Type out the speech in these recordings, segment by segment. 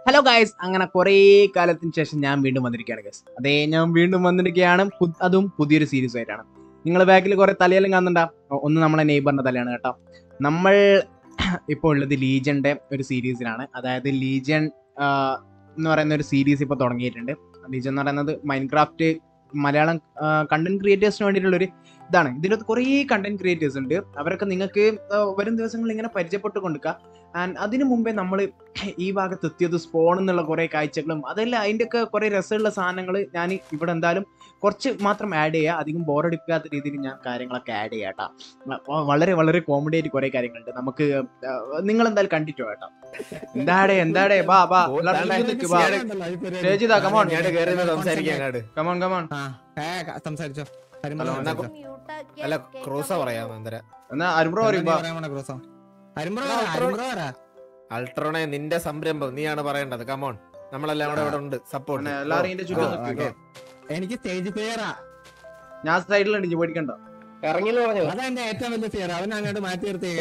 Hello guys അങ്ങനെ കുറേ കാലത്തിന് ശേഷം ഞാൻ വീണ്ടും വന്നിരിക്കുകയാണ് ഗൈസ് അതെ ഞാൻ വീണ്ടും വന്നിരിക്കുകയാണ് പു- അതും പുതിയൊരു സീരീസ് ആയിട്ടാണ് നിങ്ങൾ ബാക്കിൽ കുറെ തലയെല്ലാം കാണുന്നുണ്ടാ ഒ- ഒന്ന് നമ്മളെ നെയ്ബറിന്റെ തലയാണ് കേട്ടോ നമ്മൾ ഇപ്പോൾ ഉള്ളത് ലീജന്റെ ഒരു സീരീസിലാണ് അതായത് ലീജൻ എന്ന് പറയുന്ന ഒരു സീരീസ് ഇപ്പോൾ തുടങ്ങിയിട്ടുണ്ട് ലീജൻ എന്ന് പറയുന്നത് മൈൻക്രാഫ്റ്റ് മലയാളം കണ്ടന്റ് ക്രിയേറ്റേഴ്സിന് വേണ്ടിയിട്ടുള്ള ഒരു ഇതാണ് ഇതിനകത്ത് കുറേ കണ്ടന്റ് ക്രിയേറ്റേഴ്സ് ഉണ്ട് അവരൊക്കെ നിങ്ങൾക്ക് ആ, വരും ദിവസങ്ങളിൽ ഇങ്ങനെ പരിചയപ്പെട്ട് കൊടുക്കുക ആൻഡ് അതിനു മുമ്പേ നമ്മൾ ഈ ഭാഗത്ത് എത്തിയത് സ്പോൺ എന്നുള്ള കുറെ കാഴ്ചകളും അതെല്ലാം അതിന്റെ ഒക്കെ കുറെ രസമുള്ള സാധനങ്ങൾ ഞാൻ ഇവിടെ എന്തായാലും കുറച്ച് മാത്രം ആഡ് ചെയ്യുക അധികം ബോറടിക്കാത്ത രീതിയിൽ ഞാൻ കാര്യങ്ങളൊക്കെ ആഡ് ചെയ്യാം കേട്ടോ വ- വളരെ വളരെ കോമഡി ആയിട്ട് കുറെ കാര്യങ്ങളുണ്ട് നമുക്ക് നിങ്ങൾ എന്തായാലും കണ്ടിട്ടോ കേട്ടോ എന്താടേ എന്താടേ ബാ ബാ ഓ, എല്ലാവരും ദാണ്ടെ നിൽക്ക്, ബാ സ്റ്റേജ് ഇതാ കമോൺ ഇങ്ങോട്ട് കേറി നിന്ന് സംസാരിക്കാം അങ്ങോട്ട് കമോൺ കമോൺ സംസാരിച്ചോ ഹലോ, എന്നാ കൊ- അല്ല ക്രൂസ പറയാം എന്തര എന്നാ അരുമ്പ്രോ പറയും ബാ അൾട്രോണെ നിന്റെ സംരംഭം നീയാണ് പറയേണ്ടത് കമോൺ നമ്മളെല്ലാം കൂടെ ഇവിടെ ഉണ്ട് സപ്പോർട്ട് പിന്നെ എല്ലാവരും ഇതിന്റെ ചുറ്റും ആ, നിൽക്കുക എനിക്ക് സ്റ്റേജ് ഫിയറാ ഞാൻ സൈഡിലുണ്ട് ഇനി പേടിക്കണ്ട ഇറങ്ങിന്ന് പറഞ്ഞു അതാ എന്റെ ഏറ്റവും വലിയ ഫിയർ അവൻ അങ്ങോട്ട് മാറ്റി നിർത്തിയേ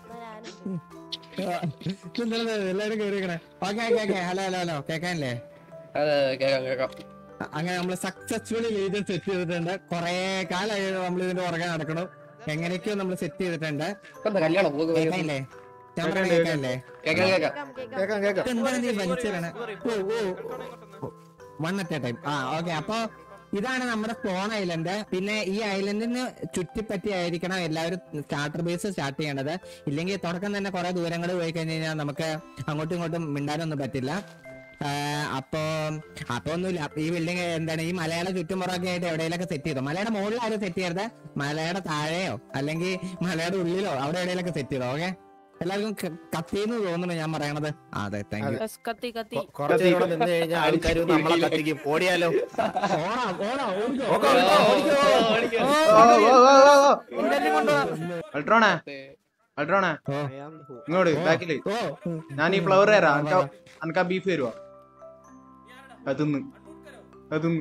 എല്ലാരും കേറിക്കണേ okay okay okay hello hello hello കേക്കാനല്ലേ അതെ കേക്കാം കേക്കാം അ- അങ്ങനെ നമ്മൾ സക്സസ്ഫുള്ളി ലീഡർ സെറ്റ് ചെയ്തിട്ടുണ്ട് കൊറേ കാലമായി നമ്മൾ ഇതിന്റെ പുറകെ നടക്കണം എങ്ങനെയൊക്കെയോ നമ്മൾ സെറ്റ് ചെയ്തിട്ടുണ്ട് എന്താ കല്യാണം പോകുക കേക്കാനല്ലേ ഞാൻ പറഞ്ഞ കേക്കാനല്ലേ കേക്കാം കേക്കാം കേക്കാം കേക്കാം എന്താണ് നീ വലിച്ചിടണേ ഓ ഓ വൺ അറ്റ് എ ടൈം ആ ഓക്കെ അപ്പൊ ഇതാണ് നമ്മുടെ സ്പോൺ ഐലൻഡ് പിന്നെ ഈ ഐലൻഡിന് ചുറ്റിപ്പറ്റി ആയിരിക്കണം എല്ലാവരും സ്റ്റാർട്ടർ ബേസ് സ്റ്റാർട്ട് ചെയ്യേണ്ടത് ഇല്ലെങ്കിൽ തുടക്കം തന്നെ കുറെ ദൂരങ്ങൾ പോയി കഴിഞ്ഞ് കഴിഞ്ഞാൽ നമുക്ക് അങ്ങോട്ടും ഇങ്ങോട്ടും മിണ്ടാനൊന്നും പറ്റില്ല ആ, അപ്പൊ അപ്പൊ ഒന്നുമില്ല ഈ ബിൽഡിംഗ് എന്താണ് ഈ മലയുടെ ചുറ്റുമുറൊക്കെ ആയിട്ട് എവിടെയെങ്കിലൊക്കെ സെറ്റ് ചെയ്തോ മലയുടെ മുകളിൽ ആരും സെറ്റ് ചെയ്യരുത് മലയുടെ താഴെയോ അല്ലെങ്കിൽ മലയുടെ ഉള്ളിലോ അവിടെ എവിടെയെങ്കിലൊക്കെ സെറ്റ് ചെയ്തോ ഓക്കെ എല്ലാവർക്കും ക- കത്തിന്ന് തോന്നുന്നു ഞാൻ പറയണത് ആ, അതെ താങ്ക് യു യെസ്, കത്തി കത്തി കൊ- കുറച്ച് നേരം ഇവിടെ നിന്ന് കഴിഞ്ഞാൽ ആൾക്കാർ നമ്മളെ കത്തിക്കും ഓടിയാലോ ഓടാ ഓടാ ഓടിക്കോ ഓക്കോ, ഓടിക്കോ, ഓടിക്കോ. ഓ, ഓ, ഓ, ഓ, ഓ. ഇതെല്ലാം കൊണ്ടുവാ. അൾട്രോണേ അൾട്രോണേ ഓ ഇങ്ങോട്ട് ബാക്കില് ഓ ഞാൻ ഈ ഫ്ലവർ തരാം അനക്ക് അനക്ക് ആ ബീഫ് തരുവാ അത് തിന്ന് അത് തിന്ന്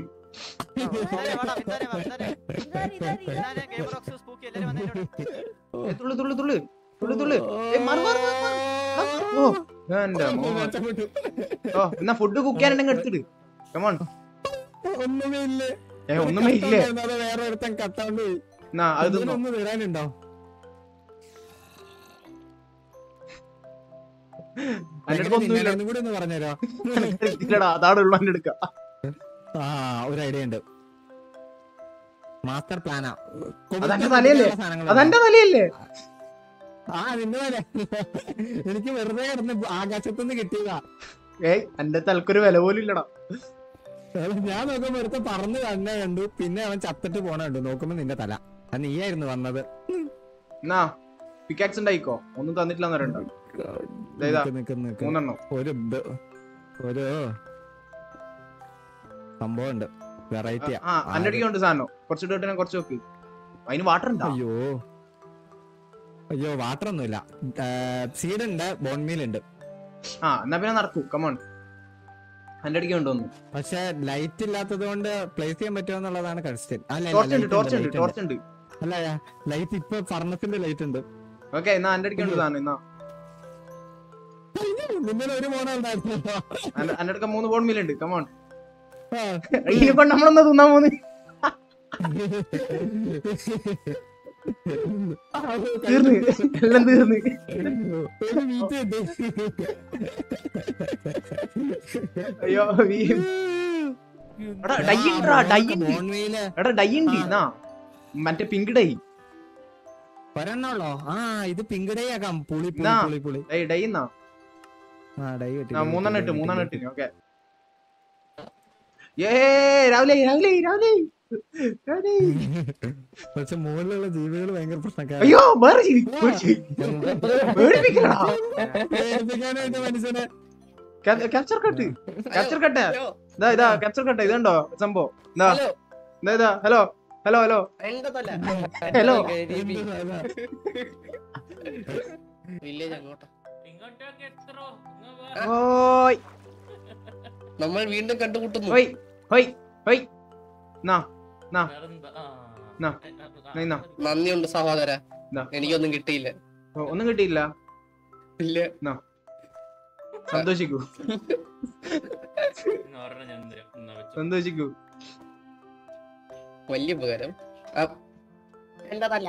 ഏ, തുള്ളു തുള്ളു തുള്ളു തുള്ളു തുള്ളു ഏ, മാറ്, മാറ്, മാറ്, മാറ്. ആ, ഓ എന്റെ മോൻ. ഓ എന്നാ ഫുഡ് കുക്ക് ചെയ്യാനുണ്ടെങ്കിൽ എടുത്തിട്ട് കമോൺ ഒന്നുമേ ഇല്ല ഏ ഒന്നുമേ ഇല്ലേ വേറെ ഒരുത്തൻ കത്താണ്ട് പോയി എന്നാ അത് തിന്നോ ഒന്ന് തരാനുണ്ടോ അതിന്റെ അടുത്ത് ഒന്നുമില്ല തിന്നാനൊന്നും കൂടി ഒന്ന് പറഞ്ഞുതരോ ഇല്ലടാ അതാണ് ഉള്ളു എന്റെ എടുക്ക ആ ഒരു ഐഡിയ ഉണ്ട് മാസ്റ്റർ പ്ലാനാ അതെന്റെ തലയല്ലേ? അതെന്റെ തലയല്ലേ ആ നിന്റെ തല എനിക്ക് വെറുതെ കിടന്ന് ആകാശത്തുനിന്ന് കിട്ടിയതാ ഏയ് എന്റെ തലക്കൊരു വില പോലും ഇല്ലടാ ഞാൻ നോക്കുമ്പോ ഒരുത്തൻ പറന്ന് തന്നെ കണ്ടു പിന്നെ അവൻ ചത്തിട്ട് പോണ കണ്ടു നോക്കുമ്പോ നിന്റെ തല അത് നീയായിരുന്നു വന്നത് എന്നാ പിക്കാക്സ് ഉണ്ടായിക്കോ ഒന്നും തന്നിട്ടില്ല എന്നറിയണ്ട ദേ ഇതാ, നിക്ക് നിക്ക് നിക്ക്. മൂന്നെണ്ണം ഒരു ബ- ഒരു സംഭവം ഉണ്ട് വെറൈറ്റിയാ ആ അന്റെ അടിക്കുണ്ട് സാധനം കുറച്ചിട്ട് കിട്ടണേ കുറച്ച് നോക്ക് അതിന് വാട്ടർ ഉണ്ടാ അയ്യോ അയ്യോ വാട്ടർ ഒന്നുമില്ല സീഡ് ഉണ്ട് ബോൺമീൽ ഉണ്ട് ആ എന്നാ പിന്നെ നടക്കൂ കമോൺ എന്റെ അടിക്ക് കൊണ്ടുവന്നു പക്ഷെ ലൈറ്റ് ഇല്ലാത്തത് കൊണ്ട് പ്ലേസ് ചെയ്യാൻ പറ്റുമോ എന്നുള്ളതാണ് കൺസ്റ്റന്റ് അല്ല ടോർച്ച് ഉണ്ട് ടോർച്ച് ഉണ്ട് ടോർച്ച് ഉണ്ട് അല്ല ലൈറ്റ് ഇപ്പൊ ഫർണസിന്റെ ലൈറ്റ് ഉണ്ട് ഓക്കെ എന്നാ എന്റെ അടിക്ക് ഉണ്ട് സാധനം എന്നാ നിന്നലെ ഒരു മോണ ഉണ്ടായിരുന്നല്ലോ എന്റെ- എന്റെ അടുക്ക മൂന്ന് ബോൺ മീലുണ്ട് കമോൺ ആ. ഇതിനെ കൊണ്ട് നമ്മളൊന്ന് തിന്നാൻ പോന്ന് ആ, അത് തീർന്ന് എല്ലാം തീർന്ന് ഒരു മീറ്റ് കിട്ടി അയ്യോ ഈ- എടാ ഡൈ ഉണ്ടെടാ ഡൈ ഉണ്ട് ബോൺമീല് എടാ ഡൈ ഉണ്ട് എന്നാ മറ്റേ പിങ്ക് ഡൈ ഒരെണ്ണുള്ളോ ആ ഇത് പിങ്ക് ഡേ ആക്കാം പുളി പുളി എന്നാ? പുളി പുളി ഡൈ ഡൈ എന്നാ ആ ഡൈ കിട്ടി ആ ഡൈ മൂന്നെണ്ണം കിട്ടി, ഇട്ട് ഡൈ മൂന്നെണ്ണം കിട്ടി. ഇട്ട് ഓക്കെ ഏ രാവിലെ രാവിലെ രാവിലെ രാവിലെ പക്ഷെ മുകളിലുള്ള ജീവികൾ ഭയങ്കര പ്രശ്നക്കാരാ അയ്യോ വേറെ ജീവി പേടിച്ച്. പേടിപ്പിക്കലടാ പേടിപ്പിക്കാനായിട്ട് മനുഷ്യനെ ക്യാപ്ചർ കട്ട് ക്യാപ്ചർ കട്ട് ഇതാ ഇതാ ക്യാപ്ചർ കട്ട് ഇതുണ്ടോ സംഭവം ഇതാ ഹലോ ഇതാ ഇതാ ഹലോ ഹലോ ഹലോ എന്റെ തല ഹലോ. എന്ത് സാധാ? വില്ലേജ് അങ്ങോട്ടാ ഓയ് നമ്മൾ വീണ്ടും കണ്ടുമുട്ടുന്നു ഓയ് ഓയ് ഓയ് നാ നാ നാ. നീ നന്ദിയുണ്ട് സഹോദര ദാ. എനിക്കൊന്നും കിട്ടിയില്ല ഓ, ഒന്നും കിട്ടിയില്ല ഇല്ല സന്തോഷിക്കൂ എന്ന് പറഞ്ഞ ഞാൻ തരാം. എന്നാ വെച്ചോ. സന്തോഷിക്കൂ വലിയ ഉപകാരം ആ, എന്റേതല്ല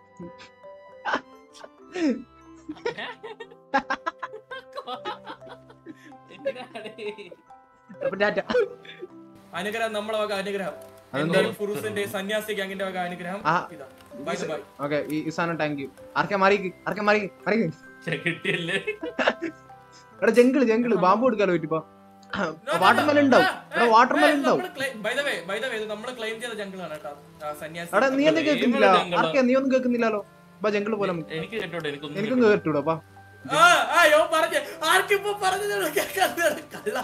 എന്തിനാണ്? അപ്പൊ ടാറ്റ അനുഗ്രഹം നമ്മളെ വക അനുഗ്രഹം അതെന്താ എന്തായാലും ഫുറൂസിന്റെ സന്യാസി ഗ്യാങ്ങിന്റെ വക അനുഗ്രഹം ആ. ഇതാ ബൈ ബൈ ഓക്കെ ഈ ഈ സാധനം താങ്ക് യു ആർക്കെ മാറിക്ക് ആർക്കെ മാറിക്ക് മാറിക്ക് ശ്ശെ, കിട്ടിയല്ലേ എടാ ജംഗിള് ജംഗിള് ബാമ്പു കൊടുക്കാലോ പറ്റിപ്പോ വാട്ടർമെലൻ ഉണ്ടാവും എടാ വാട്ടർമെലൻ ഉണ്ടാവും നമ്മൾ ക്ലെയിം ചെയ്ത ജംഗിളാണ് കേട്ടോ ആ, സന്യാസി എടാ നീ എന്താ കേൾക്കുന്നില്ല ഏത് ജംഗിളാ? ആർക്കെ നീ ഒന്നും കേൾക്കുന്നില്ലല്ലോ അപ്പൊ ജംഗിള് പോലെ നമുക്ക്. എനിക്ക് കേട്ടോട്ടെ എനിക്കൊന്നും എനിക്കും കേട്ടോട്ടെ. കേട്ടൂടാ അപ്പാ ആ ആ യോ പറഞ്ഞേ ആർക്കിപ്പോ പറഞ്ഞത് കേൾക്കാതെ കള്ള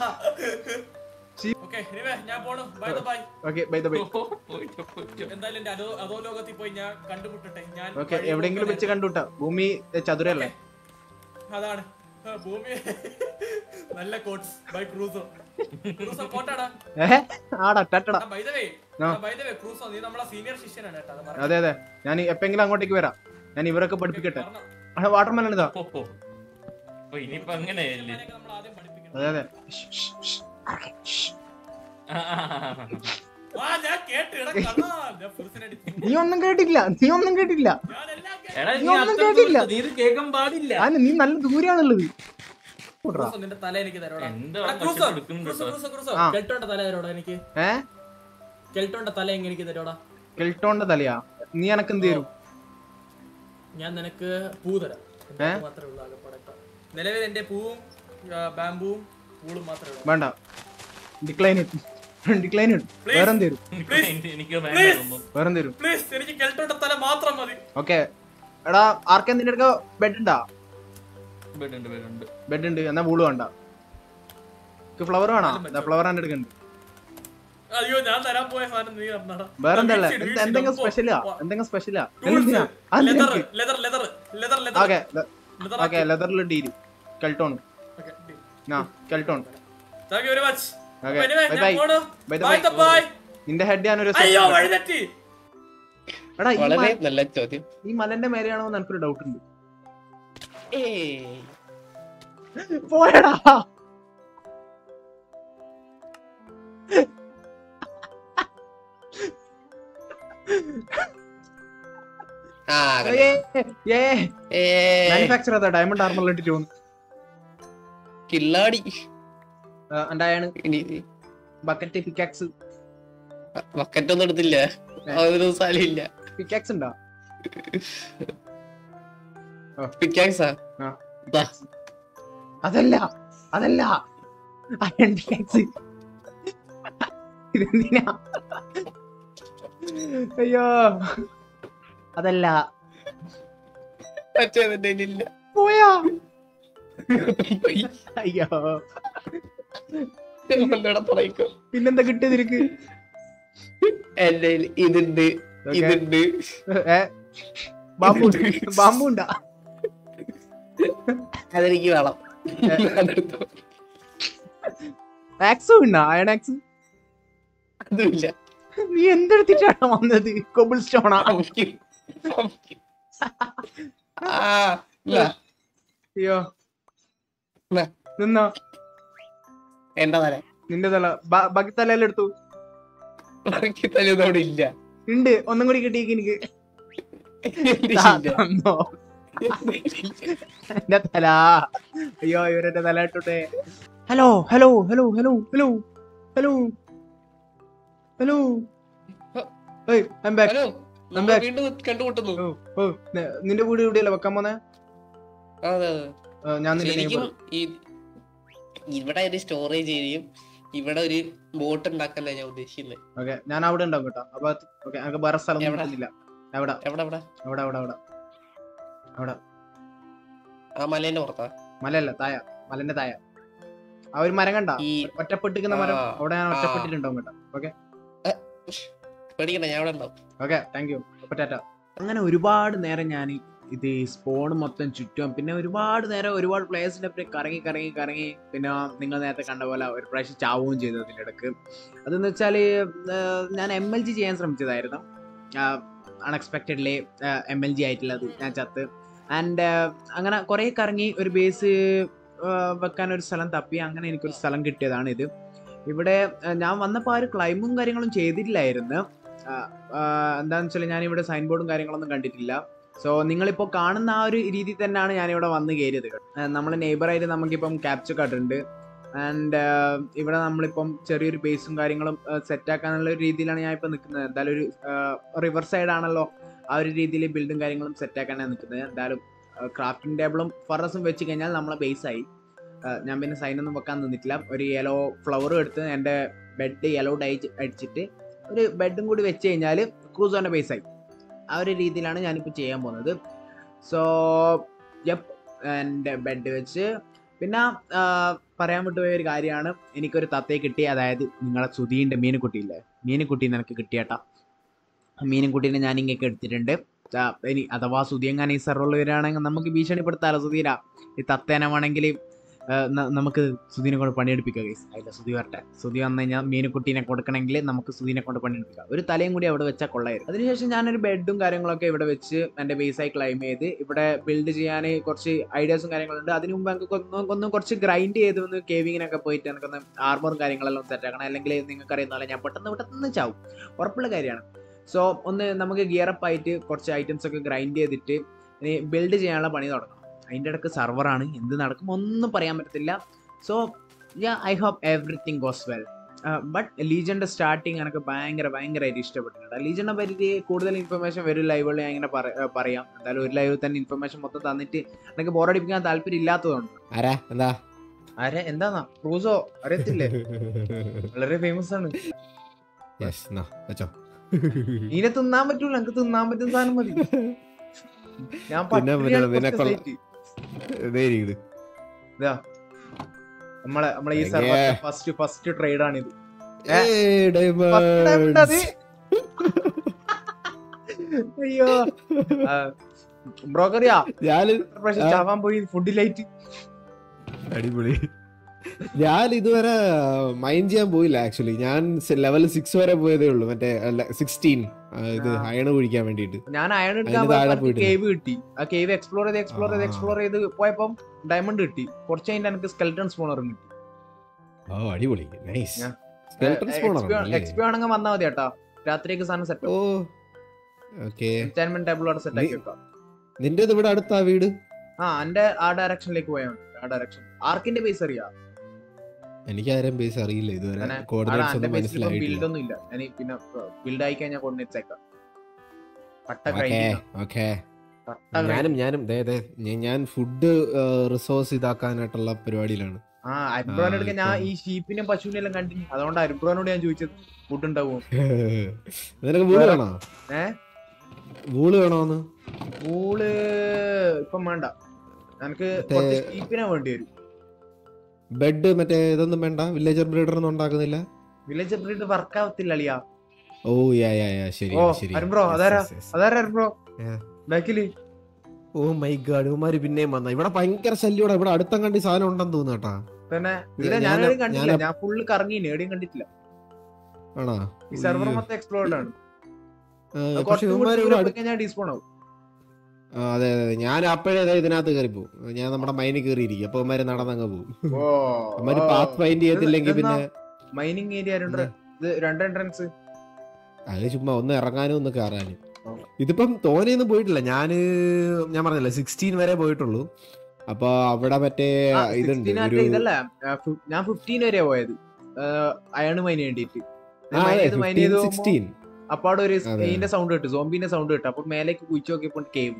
ശി- ഓക്കെ ഞാൻ പോണു bye bye okay bye the bye ഓ, പോയിട്ടോ, പോയിട്ടോ. എന്തായാലും എന്റെ അതോ അതോ ലോകത്തിൽ പോയി ഞാൻ കണ്ടുമുട്ടട്ടെ ഞാൻ ഓക്കെ വഴി എവിടെയെങ്കിലും വെച്ച് നോക്കാൻ- കണ്ടുട്ടാ ഭൂമി ചതുരല്ലേ അതാണ് ആ, ഭൂമി നല്ല കോട്സ് ബൈ ക്രൂസോ ക്രൂസോ പോട്ടാടാ ഏഹ് ആടാ ടാറ്റടാ ബൈ ദ വേ ആ. ബൈ ദ വേ ക്രൂസോ നീ നമ്മളെ സീനിയർ ശിഷ്യനാണ് കേട്ടോ അത് മറക്കരുത്. അതെ അതെ ഞാൻ എപ്പെങ്കിലും അങ്ങോട്ടേക്ക് വരാം ഞാൻ ഇവരൊക്കെ പഠിപ്പിക്കട്ടെ പറഞ്ഞോ. വാട്ടർമെലൻ ഇതാ ഓ, ഓ. ഓ, ഇനിയിപ്പോ അങ്ങനെയല്ലേ ഇവനെയൊക്കെ നമ്മൾ ആദ്യം പഠിപ്പിക്കണം. അതെ അതെ ഷ്, ഷ്, ഷ്. ആ, ആ, ആ, ആ. ആ, ഞാൻ കേട്ട്, എടാ കള്ളാ. ഞാൻ ഫുർസിനെ അടിച്ചു. നീ ഒന്നും കേട്ടില്ല നീ ഒന്നും കേട്ടില്ല ഞാൻ എല്ലാം കേട്ട്. എടാ, നീ നീ ഒന്നും അത്ര കേട്ടില്ല. ദൂരത്ത് നീ ഇത് കേൾക്കാൻ പാടില്ല ഞാൻ നീ നല്ല ദൂരെയാണുള്ളത് കൂട്രാ. ക്രൂസോ, നിന്റെ തല എനിക്ക് തരോടാ. എന്താ എടാ, ഭക്ഷണം ക്രൂസോ, എടുക്കുന്നുണ്ട് ക്രൂസോ, കേട്ടോ. Crusoe, Crusoe. ആ. കെൽട്ടോന്റെ തല തരോടാ എനിക്ക് ഏ കെൽട്ടോന്റെ തല എങ്ങനെ എനിക്ക് തരോടാ കെൽട്ടോന്റെ തലയാ നീ എനക്ക് എന്ത് തരും ഞാൻ നിനക്ക് പൂ തരാം ഏ? അത് മാത്രമേ ഉള്ളൂ ആകെപ്പാടെ കേട്ടോ. നിലവിൽ എന്റെ പൂവും ആ, ബാമ്പുവും പൂളും മാത്രമേ ഉള്ളൂ വേണ്ട ഡിക്ലൈൻ ഡിക്ലൈൻ വേറെ തരും എനിക്ക് എനിക്ക് വേണ്ട Please. ഒന്നും. വേറെ തരും പ്ലീസ് എനിക്ക് കെൽട്ടോന്റെ തല മാത്രം മതി ഓക്കെ എടാ ആർക്കെ നിന്റെ അടുക്ക ബെഡ് ഉണ്ടാ വീടുണ്ട് വീടുണ്ട് ബെഡ് ഉണ്ട് എന്നാ വൂള് വേണ്ട ഫ്ലവർ വേണോ ഫ്ലവർ എന്റെ അടുക്കുണ്ട് അയ്യോ ഞാൻ തരാൻ പോയ സാധനം നീ തന്നാടാ വേറെ എന്തല്ലേ വീഴ്ച, വീഴ്ച, എന്തെങ്കിലും പോ, സ്പെഷ്യലാ പോ. എന്തെങ്കിലും സ്പെഷ്യലാ Tools, എന്തിനാ leather, leather, leather, leather, leather. Okay Leather okay ആക്കി. ലെതറിൽ ഡീല് കെൽട്ടോൺ Okay, deal. ആ Keltron Thank you very much. Okay, അപ്പൊ anyway, bye ഞാൻ bye. പോണു. Bye the Bye bye. the bye. നിന്റെ ഹെഡ് ഞാൻ ഒരു അയ്യോ വഴിതെറ്റി എടാ ഈ വളരെ മ- നല്ല ചോദ്യം ഈ മലന്റെ മേലെയാണോ എന്ന് എനിക്കൊരു ഡൗട്ട് ഉണ്ട് ഏയ് പോയടാ ആ അങ്ങനെ. ഏയ്. മാനുഫാക്ചർ അതാ ഡയമണ്ട് ആർമർ ഇട്ടിട്ട് വന്നു കില്ലാടി എന്റെ അയാണ് ഇനി ബക്കറ്റ് പിക്കാക്സ് ബക്കറ്റ് ഒന്നും എടുത്തില്ല അതൊരു സ്ഥലമില്ല പിക്കാക്സ് ഉണ്ടോ പിക്കാക്സാ ആ, ദാ. അതല്ല അതല്ല അയൺ പിക്കാക്സ് ഇതെന്തിനാ അയ്യോ അതല്ല മറ്റേ എന്റെ കയ്യിലില്ല പോയാ പോയി. അയ്യോ ഒന്നുകൂടെ തുടങ്ങിക്കോ പിന്നെന്താ കിട്ടിയത് നിനക്ക് എന്റെ കയ്യിൽ ഇതുണ്ട് Okay. ഇതുണ്ട് ഏ ബാമ്പു ബാമ്പു ഉണ്ടാ അതെനിക്ക് വേണം അതെടുത്തോ ആക്സും ഉണ്ടാ അയൺ ആക്സ് അതുമില്ല നീ എന്തെടുത്തിട്ടാണ് വന്നത് കൊബിൾ സ്റ്റോണാ നമുക്ക് നമുക്ക് ആ ഇല്ല അയ്യോ ഇല്ല. നിന്നോ എന്റെ തല നിന്റെ തല ബ- ബാക്കി തലയെല്ലാം എടുത്തു ബാക്കി തലയൊന്നും അവിടെ ഇല്ല ഉണ്ട് ഒന്നും കൂടി കിട്ടിയേക്ക് എനിക്ക് എന്റെ താ- ഇല്ല. തന്നോ എന്റെ ഇല്ല. എന്റെ തല അയ്യോ ഇവരെന്റെ തല ഇട്ടോട്ടെ hello hello hello hello hello hello hello ഏയ് ഐം ബാക്ക് ഹലോ നമ്മൾ നമ്മൾ വീണ്ടും കണ്ടുമുട്ടുന്നു ഓ ഓ ന- നിന്റെ വീട് എവിടെയല്ലേ വെക്കാൻ പോന്നെ അതെ അതെ ആ, ഞാൻ നിന്റെ ശരിക്കും neighbor. ഈ ഇവിടെ ഒരു സ്റ്റോറേജ് ഏരിയയും ഇവിടെ ഒരു ബോട്ട് ഉണ്ടാക്കാനാണ് ഞാൻ ഉദ്ദേശിക്കുന്നത് ഓക്കെ ഞാൻ അവിടെ ഉണ്ടാവും കേട്ടോ അപ്പൊ ഓക്കെ എനിക്ക് വേറെ സ്ഥലം എവിടെ? കിട്ടുന്നില്ല എവിടെ എവിടെ എവിടെ അവിടെ അവിടെ അവിടെ അവിടെ ആ മലേന്റെ പുറത്താ മലയല്ല തായ മലന്റെ തായ ആ ഒരു മരം കണ്ട ഈ ഒറ്റപ്പെട്ടിരിക്കുന്ന മരം ആ, അവിടെ ഞാൻ ആ. ഒറ്റപ്പെട്ടിട്ടുണ്ടാവും കേട്ടോ ഓക്കെ പേടിക്കണ്ട ഞാൻ അവിടെ ഉണ്ടാവും ഓക്കെ താങ്ക് യു അപ്പൊ ടാറ്റ അങ്ങനെ ഒരുപാട് നേരം ഞാൻ ഇത് സ്പോൺ മൊത്തം ചുറ്റും പിന്നെ ഒരുപാട് നേരം ഒരുപാട് പ്ലേയേഴ്സിന്റെ ഒപ്പം കറങ്ങി കറങ്ങി കറങ്ങി പിന്നെ നിങ്ങൾ നേരത്തെ കണ്ട പോലെ ഒരു പ്രാവശ്യം ചാവുകയും ചെയ്തു അതിൻ്റെ ഇടക്ക് അതെന്ന് വെച്ചാൽ ഞാൻ എം എൽ ജി ചെയ്യാൻ ശ്രമിച്ചതായിരുന്നു അൺഎക്സ്പെക്റ്റഡ്ലി എം എൽ ജി ആയിട്ടുള്ളത് ഞാൻ ചത്ത് ആൻഡ് അങ്ങനെ കുറേ കറങ്ങി ഒരു ബേസ് വെക്കാൻ ഒരു സ്ഥലം തപ്പി അങ്ങനെ എനിക്കൊരു സ്ഥലം കിട്ടിയതാണ് ഇത് ഇവിടെ ആ, ഞാൻ വന്നപ്പോൾ ആ ഒരു ക്ലൈമും കാര്യങ്ങളും ചെയ്തിട്ടില്ലായിരുന്നു ആ, ആ, എന്താന്ന് വെച്ചാൽ ഞാൻ ഇവിടെ സൈൻ ബോർഡും കാര്യങ്ങളൊന്നും കണ്ടിട്ടില്ല സോ നിങ്ങളിപ്പോൾ കാണുന്ന ആ ഒരു രീതി തന്നെയാണ് ഞാനിവിടെ വന്ന് കയറിയത് നമ്മൾ നെയ്ബറായിട്ട് നമുക്കിപ്പം ക്യാപ്ചർ കാർഡ് ആൻഡ് ഇവിടെ നമ്മളിപ്പം ചെറിയൊരു ബേസും കാര്യങ്ങളും സെറ്റ് ആക്കാനുള്ള ഒരു രീതിയിലാണ് ഞാൻ ഇപ്പം നിൽക്കുന്നത് എന്തായാലും ഒരു റിവർ സൈഡ് ആണല്ലോ ആ ഒരു രീതിയിൽ ബിൽഡും കാര്യങ്ങളും സെറ്റ് ആക്കാനാണ് നിൽക്കുന്നത് എന്തായാലും ക്രാഫ്റ്റിംഗ് ടേബിളും ഫറസും വെച്ച് കഴിഞ്ഞാൽ നമ്മളെ ബേസായി ഞാൻ പിന്നെ സൈനൊന്നും വെക്കാൻ നിന്നിട്ടില്ല ഒരു യെല്ലോ ഫ്ലവറും എടുത്ത് എൻ്റെ ബെഡ് യെല്ലോ ഡൈ അടിച്ചിട്ട് ഒരു ബെഡും കൂടി വെച്ച് കഴിഞ്ഞാൽ ക്രൂസോൻ്റെ ബേസായി ആ ഒരു രീതിയിലാണ് ഞാനിപ്പോൾ ചെയ്യാൻ പോകുന്നത് സോ യപ്പ് എൻ്റെ ബെഡ് വെച്ച് പിന്നെ ആ, പറയാൻ വിട്ടുപോയ ഒരു കാര്യമാണ് എനിക്കൊരു തത്തയെ കിട്ടി അതായത് നിങ്ങളെ സുധീൻ്റെ മീനുകുട്ടിയില്ലേ മീനുകുട്ടി നിനക്ക് കിട്ടിയേട്ടാ മീനുകുട്ടീനെ ഞാൻ ഇങ്ങേക്ക് എടുത്തിട്ടുണ്ട് ആ, ഇനി അഥവാ സുധി എങ്ങനെ ഈ സെർവറിൽ വരികയാണെങ്കിൽ നമുക്ക് ഭീഷണിപ്പെടുത്താലോ സുധീര ഈ തത്തേനെ വേണമെങ്കിൽ നമുക്ക് സുധീനെ കൊണ്ട് പണിയെടുപ്പിക്കാം ഗൈസ് അതില്ല സുധി വരട്ടെ സുധി വന്നു കഴിഞ്ഞാൽ മീനുകുട്ടീനെ കൊടുക്കണമെങ്കിൽ നമുക്ക് സുധീനെ കൊണ്ട് പണിയെടുപ്പിക്കാം ഒരു തലയും കൂടി അവിടെ വെച്ചാൽ കൊള്ളായിരുന്നു അതിനുശേഷം ഞാനൊരു ബെഡും കാര്യങ്ങളൊക്കെ ഇവിടെ വെച്ച് എൻ്റെ ബേസായി ക്ലൈം ചെയ്ത് ഇവിടെ ബിൽഡ് ചെയ്യാൻ കുറച്ച് ഐഡിയാസും കാര്യങ്ങളുണ്ട് അതിന് മുമ്പ് എനിക്ക് ഒന്ന് ഒന്ന് കുറച്ച് ഗ്രൈൻഡ് ചെയ്ത് ഒന്ന് കേവിങ്ങിനൊക്കെ പോയിട്ട് എനിക്കൊന്ന് ആർമറും കാര്യങ്ങളെല്ലാം സെറ്റ് ആക്കണം അല്ലെങ്കിൽ നിങ്ങൾക്ക് അറിയുന്ന പോലെ ഞാൻ പെട്ടെന്ന് പെട്ടെന്ന് ചാവും ഉറപ്പുള്ള കാര്യമാണ് സോ ഒന്ന് നമുക്ക് ഗിയറപ്പ് ആയിട്ട് കുറച്ച് ഐറ്റംസ് ഒക്കെ ഗ്രൈൻഡ് ചെയ്തിട്ട് ഇനി ബിൽഡ് ചെയ്യാനുള്ള പണി തുടങ്ങണം അതിൻ്റെ ഇടയ്ക്ക് സെർവറാണ് എന്ത് നടക്കും ഒന്നും പറയാൻ പറ്റത്തില്ല so yeah I hope everything goes well but ലീജൻ്റെ സ്റ്റാർട്ടിങ് എനിക്ക് ഭയങ്കര ഭയങ്കരമായിട്ട് ഇഷ്ടപ്പെട്ടിട്ടുണ്ട് ലീജനെ പറ്റി കൂടുതൽ ഇൻഫർമേഷൻ വരും ലൈവുകളിൽ ഞാൻ ഇങ്ങനെ പറ- ഏർ പറയാം എന്തായാലും ഒരു ലൈവിൽ തന്നെ ഇൻഫർമേഷൻ മൊത്തം തന്നിട്ട് എനിക്ക് ബോറടിപ്പിക്കാൻ താല്പര്യം ഇല്ലാത്തതുകൊണ്ട് ആരാ എന്താ ആരെ എന്താന്നാ ക്രൂസോ അറിയത്തില്ലേ വളരെ ഫേമസ് ആണ് യെസ് എന്നാ വെച്ചോ ഇതിനെ തിന്നാൻ പറ്റൂല എനിക്ക് തിന്നാൻ പറ്റുന്ന സാധനം മതി ഞാൻ തിന്നാൻ പട്ടിണിയാണ് പറ്റില്ല, നിന്നെ കുറച്ച് കൊള്ള- site. ഇതേരിക്കുന്നത് ഇതാ നമ്മളെ നമ്മളെ ഈ എങ്കേ. സർവർ ഫസ്റ്റ് ഫസ്റ്റ് ട്രേഡ് ആണ് ഇത് First diamond അത്. അയ്യോ ബ്രോക്കറിയാ ഞാന് പ്രാവശ്യം ആ. ചാവാൻ പോയി ഫുഡിലായിട്ട് അടിപൊളി ഞാൻ ഇതുവരെ മൈൻഡ് ചെയ്യാൻ പോയില്ല ആക്ച്വലി ഞാൻ ലെവൽ സിക്സ് വരെ പോയതേ ഉള്ളൂ മറ്റേ സിക്സ്റ്റീൻ ഇത് ആ. അയണ് കുഴിക്കാൻ വേണ്ടിട്ട് ഞാൻ അയൺ എടുക്കാൻ അതിന് താഴെ പോയപ്പോ പോയിട്ടില്ല. കേവ് കിട്ടി ആ കേവ് എക്സ്പ്ലോർ ചെയ്ത് എക്സ്പ്ലോർ ചെയ്ത് ആ. എക്സ്പ്ലോർ ചെയ്ത് പോയപ്പം ഡയമണ്ട് കിട്ടി കുറച്ച് കഴിഞ്ഞിട്ട് എനിക്ക് സ്കെൽട്ടൺ സ്പോണറും കിട്ടി ഓ അടിപൊളി നൈസ് ഞാൻ- സ്പോണർ എക്സ്പി ആണെങ്കിൽ വന്നാൽ മതി കേട്ടാ രാത്രിയൊക്കെ സാധനം set oh okay enchantment table അവിടെ സെറ്റ് ആക്കി വെക്കാം നിന്റെ ഇവിടെ അടുത്താ വീട് ആ എന്റെ ആ ഡയറക്ഷനിലേക്ക് പോയാൽ മതി ആ ഡയറക്ഷൻ ആർക്കിന്റെ ബേസ് അറിയാ എനിക്ക് ആരും ബേസ് അറിയില്ല ഇതുവരെ അങ്ങനെ കോർഡിനേറ്റ്സ് എന്റെ ഒന്നും ബേസിൽ ബിൽഡ് മനസ്സിലായിട്ടില്ല ഒന്നും ഇല്ല ഇനി പിന്നെ ബിൽഡ് ആയി കഴിഞ്ഞാൽ കോർഡിനേറ്റ്സ് അയക്കാം പട്ട ഓക്കെ grinding ആ. ഓക്കെ പട്ട grinding. ഞാനും ഞാനും ദേ ദേ ഞാൻ- ഞാൻ ഫുഡ് റിസോഴ്സ് ഇതാക്കാനായിട്ടുള്ള പരിപാടിയിലാണ് ആ അരിബ്രോനെ ആ, എടുക്കാൻ ഞാൻ ഇപ്പം- ഈ ഷീപ്പിനെ പശുവിനെ എല്ലാം കണ്ടിന് അതുകൊണ്ട് അരിബ്രോനോട് ഞാൻ ചോദിച്ചത് ഫുഡ് ഉണ്ടാവും നിനക്ക് വൂള് വേണോ ഏ? വൂള് വേണോന്ന് ഊള് ഇപ്പം വേണ്ട എനിക്ക് മറ്റേ- കുറച്ച് ഷീപ്പിനെ വേണ്ടി വരും ബെഡ് മറ്റേ ഇതൊന്നും വേണ്ട വില്ലേജർ ബ്രീഡർ ഒന്നും ഉണ്ടാക്കുന്നില്ല വില്ലേജ് ബ്രീഡ് വർക്ക് ആവത്തില്ല അളിയാ ഓ യാ യാ യാ ശരി ഓ, ശരി അരുൺ അതാരാ? അതാരാ അരിബ്രോ Yeah. ബാക്കില് ഓ മൈ ഗാഡ് ഇവന്മാര് പിന്നെയും വന്ന ഇവിടെ ഭയങ്കര ശല്യോടെ ഇവിടെ അടുത്തം കണ്ടി സാധനം ഉണ്ടെന്ന് തോന്നുന്നു കേട്ടാ തന്നെ ഇല്ല ഞാൻ- ഞാൻ എവിടെയും കണ്ടില്ല ഞാൻ- ഞാൻ ഫുള്ള് കറങ്ങി എവിടെയും കണ്ടിട്ടില്ല ആണോ ഈ സെർവർ ഉയ്യോ. മൊത്തം എക്സ്പ്ലോർഡ് ആണ് ആ, അത് പക്ഷെ കുറച്ചും കൂടി ഇവന്മാര് ദൂരെ ഇവിടെ പോയി അടുത്ത് കഴിഞ്ഞാൽ ഡിസ്പോൺ ആവും ആ, അതെ അതെ അതെ. ഞാൻ അപ്പോഴേ ദേ ഇതിനകത്ത് കയറിപ്പോ ഞാൻ നമ്മുടെ മൈനിൽ കയറിയിരിക്കും അപ്പൊ അവന്മാര് നടന്നങ്ങ് പോകും ഓ അവന്മാര് പാത്ത് ഫൈൻഡ് ചെയ്യത്തില്ലെങ്കിൽ പിന്നെ മൈനിങ് ഏരിയ രണ്ട് ഇത് രണ്ട് എൻട്രൻസ് അത് ചുമ്മാ ഒന്ന് ഇറങ്ങാനും ഒന്ന് കയറാനും ഓ. ഇതിപ്പം തോനെയൊന്നും പോയിട്ടില്ല ഞാന് ഞാൻ പറഞ്ഞില്ല സിക്സ്റ്റീൻ വരെ പോയിട്ടുള്ളൂ അപ്പൊ അവിടെ മറ്റേ ഇതുണ്ട് ഒരു ഇതല്ല ആ, ഫി- ഞാൻ ഫിഫ്റ്റീൻ വരെ പോയത് അയണ് മൈൻ വേണ്ടിട്ട് ആ, അതെ, 15, 16. അപ്പാടെ ഒരു അതെ. ഇതിന്റെ സൗണ്ട് കിട്ടും സോംബിന്റെ സൗണ്ട് കിട്ടും അപ്പൊ മേലേക്ക് കുഴിച്ചു നോക്കിയപ്പോ കേവ്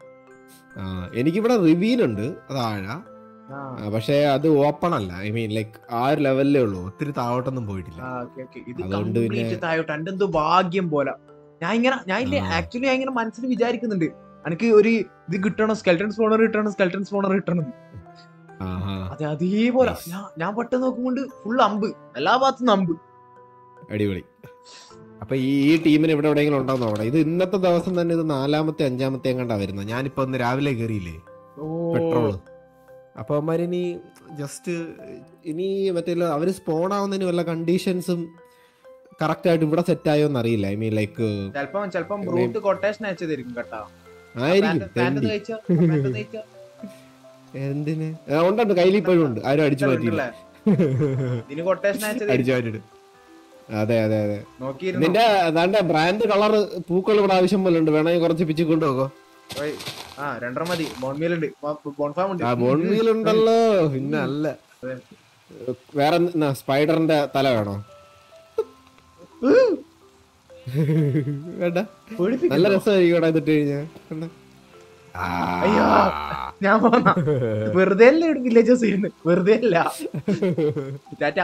ആ, എനിക്കിവിടെ റിവീലുണ്ട് താഴെ ആ, പക്ഷേ അത് ഓപ്പൺ അല്ല ഐ മീൻ ലൈക്ക് ആ ഒരു ലെവലിലേ ഉള്ളൂ ഒത്തിരി താഴോട്ടൊന്നും പോയിട്ടില്ല ഇത് അതുകൊണ്ട് കംപ്ലീറ്റ് പിന്നെ- താഴോട്ട് എന്റെ എന്തോ ഭാഗ്യം പോലെ ഞാൻ ഇങ്ങനെ ഞാൻ ഇല്ലേ ആ. ആക്ച്വലി ഞാൻ ഇങ്ങനെ മനസ്സിൽ വിചാരിക്കുന്നുണ്ട് എനിക്ക് ഒരു ഇത് കിട്ടണം സ്കെൽട്ടൺ സ്പോണർ കിട്ടണം സ്കെൽട്ടൺ സ്പോണർ കിട്ടണം ആഹാ അതെ അതേപോലെ Nice. ഞാൻ ഞാൻ പെട്ടെന്ന് നോക്കുമ്പോൾ ഫുൾ അമ്പ് എല്ലാ ഭാഗത്തും അമ്പ് അടിപൊളി അപ്പൊ ഈ ഈ ടീമിന് ഇവിടെ എവിടെയെങ്കിലും ഉണ്ടോന്ന് നോക്കണം ഇത് ഇന്നത്തെ ദിവസം തന്നെ ഇത് നാലാമത്തെ അഞ്ചാമത്തെ എങ്ങാണ്ടാ വരുന്നത് ഞാനിപ്പോ ഒന്ന് രാവിലെ കയറിയില്ലേ ഓ പെട്രോള് അപ്പൊ അവന്മാര് ഇനി ജസ്റ്റ് ഇനി മറ്റേ ല- അവര് സ്പോൺ ആവുന്നതിന് വല്ല കണ്ടീഷൻസും കറക്റ്റ് ആയിട്ട് ഇവിടെ സെറ്റ് ആയോന്ന് അറിയില്ല ഐ മീൻ ലൈക്ക് ചെലപ്പം ചെലപ്പം ബ്രൂട്ട് കൊട്ടേഷൻ അയച്ചതായിരിക്കും കേട്ടാ ആയിരിക്കും പാന്റ് തെണ്ടി. കഴിച്ചോ പാന്റ് കഴിച്ചോ എന്തിന് ആ, ഉണ്ടുണ്ട് കയ്യിൽ ഇപ്പോഴും ഉണ്ട് ആരും അടിച്ചു മാറ്റിയില്ല ഇതിന് കൊട്ടേഷൻ അയച്ചത് അടിച്ചു മാറ്റിട്ട് അതെ അതെ അതെ നോക്കിയിരുന്നു നിന്റെ അതാണ്ട് ബ്രാൻഡ് കളർ പൂക്കൾ ഇവിടെ ആവശ്യം പോലെ ഉണ്ട് വേണമെങ്കിൽ കുറച്ച് പിച്ച് കൊണ്ടുപോകോ ഓയ്, ആ രണ്ടര മതി ബോൺമീൽ ഉണ്ട് ബോൺഫാം ഉണ്ട് ആ ബോൺമീൽ ഉണ്ടല്ലോ പിന്നെ അല്ല വേറെ എന്നാ, സ്പൈഡറിന്റെ തല വേണോ വേണ്ട പേടിപ്പിക്കുന്നു. നല്ല രസമായിരിക്കും ഇവിടെ ഇതിട്ട് കഴിഞ്ഞാ കണ്ടോ? അയ്യോ ഞാൻ പോന്ന വെറുതെ അല്ല വില്ലേജസ് ഇരുന്ന് വെറുതെ അല്ല ടാറ്റ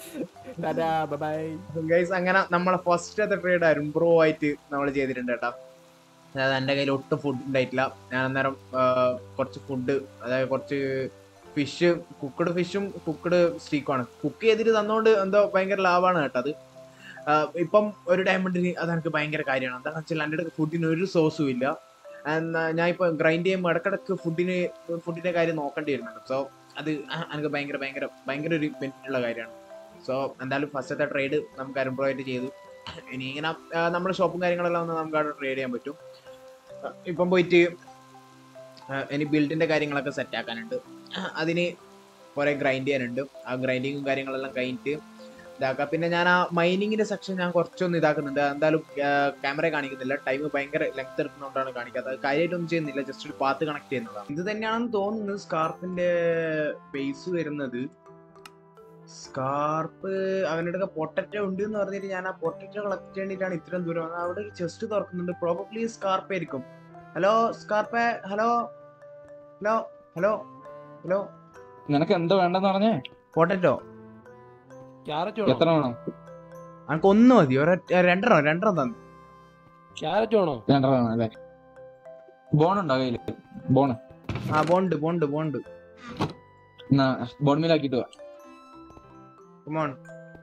ഗൈസ് അങ്ങനെ നമ്മളെ ഫസ്റ്റത്തെ ട്രേഡ് ആയിരുന്നു ബ്രോ ആയിട്ട് നമ്മൾ ചെയ്തിട്ടുണ്ട് കേട്ടോ അതായത് എൻ്റെ കയ്യിൽ ഒട്ടും ഫുഡ് ഉണ്ടായിട്ടില്ല ഞാൻ അന്നേരം ആ, കുറച്ച് ഫുഡ് അതായത് കുറച്ച് ഫിഷ് കുക്കഡ് ഫിഷും കുക്കഡ് സ്റ്റീക്കുമാണ് കുക്ക് ചെയ്തിട്ട് തന്നോണ്ട് എന്തോ ഭയങ്കര ലാഭമാണ് കേട്ടത് ആ, ഇപ്പം ഒരു ഡയമണ്ടിന് അത് എനിക്ക് ഭയങ്കര കാര്യമാണ് എന്താണെന്ന് വെച്ചാൽ എൻ്റെ അടുത്ത് ഫുഡിന് ഒരു സോസും ഇല്ല എന്നാ ഞാൻ ഇപ്പൊ ഗ്രൈൻഡ് ചെയ്യുമ്പോൾ ഇടക്കിടക്ക് ഫുഡിന് ഫുഡിന്റെ കാര്യം നോക്കേണ്ടി വരുന്നുണ്ട് സോ അത് എനിക്ക് ഭയങ്കര ഭയങ്കര ഭയങ്കര ഒരു ബെനിഫിറ്റ് ഉള്ള കാര്യമാണ് സോ എന്തായാലും ഫസ്റ്റത്തെ ട്രേഡ് നമുക്ക് അരുമ്പ്രോയിട്ട് ചെയ്തു ഇനി ഇങ്ങനെ നമ്മുടെ ഷോപ്പും കാര്യങ്ങളെല്ലാം ഒന്ന് നമുക്ക് അവിടെ ട്രേഡ് ചെയ്യാൻ പറ്റും ആ, ഇപ്പം പോയിട്ട് ആ, ഇനി ബിൽഡിന്റെ കാര്യങ്ങളൊക്കെ സെറ്റ് ആക്കാനുണ്ട് അതിന് കുറെ ഗ്രൈൻഡ് ചെയ്യാനുണ്ട് ആ ഗ്രൈൻഡിങ്ങും കാര്യങ്ങളെല്ലാം കഴിഞ്ഞിട്ട് ഇതാക്കാം പിന്നെ ഞാൻ ആ മൈനിങ്ങിന്റെ സെക്ഷൻ ഞാൻ കുറച്ചൊന്ന് ഇതാക്കുന്നുണ്ട് എന്തായാലും ക്യാമറ കാണിക്കുന്നില്ല ടൈം ഭയങ്കര ലെങ്ത് എടുക്കുന്നതുകൊണ്ടാണ് കാണിക്കാത്തത് കാര്യമായിട്ടൊന്നും ചെയ്യുന്നില്ല ജസ്റ്റ് ഒരു പാത്ത് കണക്ട് ചെയ്യുന്നതാണ് ഇത് തന്നെയാണെന്ന് തോന്നുന്നത് സ്കാർപ്പിന്റെ ബേസ് വരുന്നത് സ്കാർപ്പ് അവൻ്റെ അടുക്ക പൊട്ടറ്റോ ഉണ്ട് എന്ന് പറഞ്ഞിട്ട് ഞാൻ ആ പൊട്ടറ്റോ കളക്ട് ചെയ്യേണ്ടിട്ടാണ് ഇത്രയും ദൂരം വന്നത് അവിടെ ഒരു ചെസ്റ്റ് തുറക്കുന്നുണ്ട് പ്രോബബ്ലി സ്കാർപ്പ് ആയിരിക്കും ഹലോ സ്കാർപ്പേ ഹലോ ഹലോ ഹലോ ഹലോ നിനക്ക് എന്താ വേണ്ടെന്ന് പറഞ്ഞേ പൊട്ടറ്റോ ക്യാരറ്റ് എത്ര വേണോ വേണം എനിക്ക് ഒന്ന് മതി ഒരൊറ്റ രണ്ടെണ്ണം രണ്ടെണ്ണം തന്നു ക്യാരറ്റ് വേണോ രണ്ടര വേണം അല്ലേ ബോൺ ഉണ്ടോ കയ്യില് ബോൺ ആ ബോണ്ട് ബോണ്ട് ബോണ്ട് എന്നാ ബോൺ മീലാക്കിട്ട് വാ കമോൺ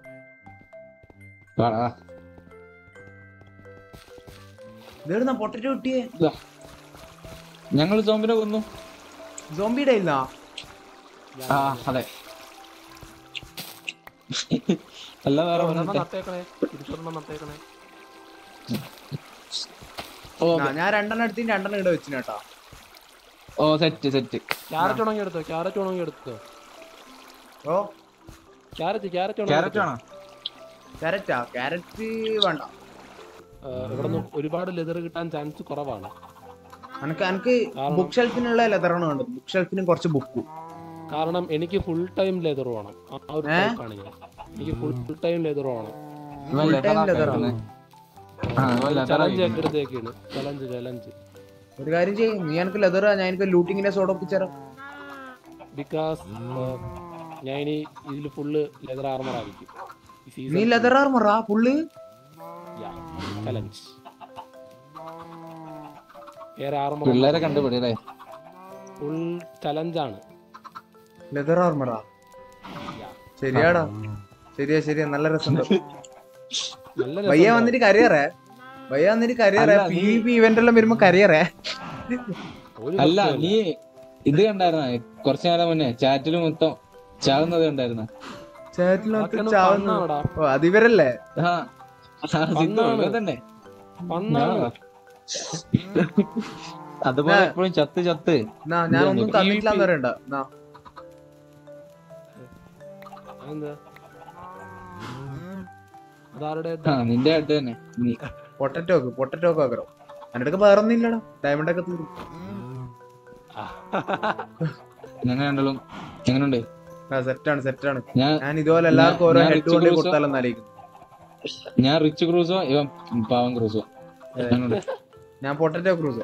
വാ, വാ. ഇതെവിടുന്ന പൊട്ടറ്റോ കിട്ടിയേ ഞങ്ങള് സോമ്പിനെ കൊന്നു സോംബിയുടെ ഇല്ല ആ അതെ അല്ല വേറെ ഒരെണ്ണം ഒന്നുമില്ല. നട്ടേക്കണേ തിരിച്ചൊരെണ്ണം നട്ടേക്കണേ ഓ ആ, ഞാൻ രണ്ടെണ്ണം എടുത്തിട്ട് രണ്ടെണ്ണം ഇവിടെ വെച്ചിന് കേട്ടോ ഓ സെറ്റ് സെറ്റ് ക്യാരറ്റ് വേണമെങ്കിൽ എടുത്തോ ക്യാരറ്റ് വേണമെങ്കിൽ എടുത്തോ ഓ ക്യാരറ്റ് ക്യാരറ്റ് ക്യാരറ്റ് വേണോ ക്യാരറ്റാ ക്യാരറ്റ് വേണ്ട ഇവിടെ നിന്ന് ഒരുപാട് ലെതർ കിട്ടാൻ ചാൻസ് കുറവാണ് എനിക്ക് എനിക്ക് കാരണം- ബുക്ക് ഷെൽഫിനുള്ള ലെതറാണ് വേണ്ടത് ബുക്ക് ഷെൽഫിനും കുറച്ച് ബുക്കും കാരണം എനിക്ക് ഫുൾ ടൈം ലെതർ വേണം ആ ഒരു ഏ? ടൈപ്പാണ് ഞാൻ എനിക്ക് ഫുൾ ടൈം ലെതർ വേണം ഇവൻ Full leather time ആക്കാൻ leather ഇരുന്നെ. ആ, ഇവൻ leather ചലഞ്ച് ആക്കി. എടുത്തേക്കാണ് ചലഞ്ച് ചലഞ്ച് ഒരു കാര്യം ചെയ്യും നീ എനിക്ക് ലെതർ ഞാൻ എനിക്ക് ലൂട്ടിങ്ങിനെ സോഡ് ഒപ്പിച്ചേരാം ബിക്കോസ് ഞാൻ ഇനി ഇതിൽ ഫുള്ള് ലെതർ ആർമർ ആയിരിക്കും നീ ലെതർ ആർമറാ ഫുള്ള് ചലഞ്ച് വേറെ ആർമർ പിള്ളേരെ കണ്ടുപിടി അല്ലേ ഫുൾ ചലഞ്ചാണ് ലെതർ ആർമറാ ശരിയാടാ ശരിയാ ശരിയാ നല്ല രസമുണ്ട് നല്ല വയ്യ രസമുണ്ട്. വന്നിട്ട് കരയറേ വയ്യ വന്നിട്ട് കരയറേ അല്ല, പി നീ- പി ഇവന്റ് എല്ലാം വരുമ്പോ കരയറേ ഒരു അല്ല പ്രശ്നവുമില്ല. നീ ഇത് കണ്ടായിരുന്ന കുറച്ചു നേരം മുന്നേ ചാറ്റിൽ മൊത്തം ചാകുന്നത് കണ്ടായിരുന്ന ചേട്ടിനകത്ത് അതൊക്കെയാണ് ചാവുന്നു ഫണ്ണാണെടാ. ഓ അതിവരല്ലേ ആ ആ, സിദ്ധു, വന്നാണ്. ഇവൻ തന്നെ ഫണ്ണാണ്. ആ. അതുപോലെ ആ. എപ്പോഴും ചത്ത് ചത്ത് എന്നാ ഞാൻ ഒന്നും തന്നിട്ടില്ലാന്ന് പറയണ്ട എന്നാ അതെന്താ അതാരുടെ ആ നിന്റെ ആയിട്ട് തന്നെ നീ പൊട്ടറ്റോക്ക് പൊട്ടറ്റോക്ക് ആക്കറോ എന്റെ അടുക്ക വേറൊന്നുമില്ലടാ ഡയമണ്ട് ഒക്കെ തീർന്നു ഞങ്ങൾ രണ്ടാളും എങ്ങനെയുണ്ട് ആ സെറ്റാണ് സെറ്റാണ് ഞാൻ ഞാൻ ഇതുപോലെ എല്ലാവർക്കും ഓരോ ഞാൻ ഹെഡ് റിച്ച് കൊണ്ട് ക്രൂസോ- കൊടുത്താലും ആലോചിക്കുന്നു ഞാൻ റിച്ച് ക്രൂസോ ഇവൻ പാവം ക്രൂസോ എങ്ങനുണ്ട്? ഞാൻ പൊട്ടറ്റോ ക്രൂസ്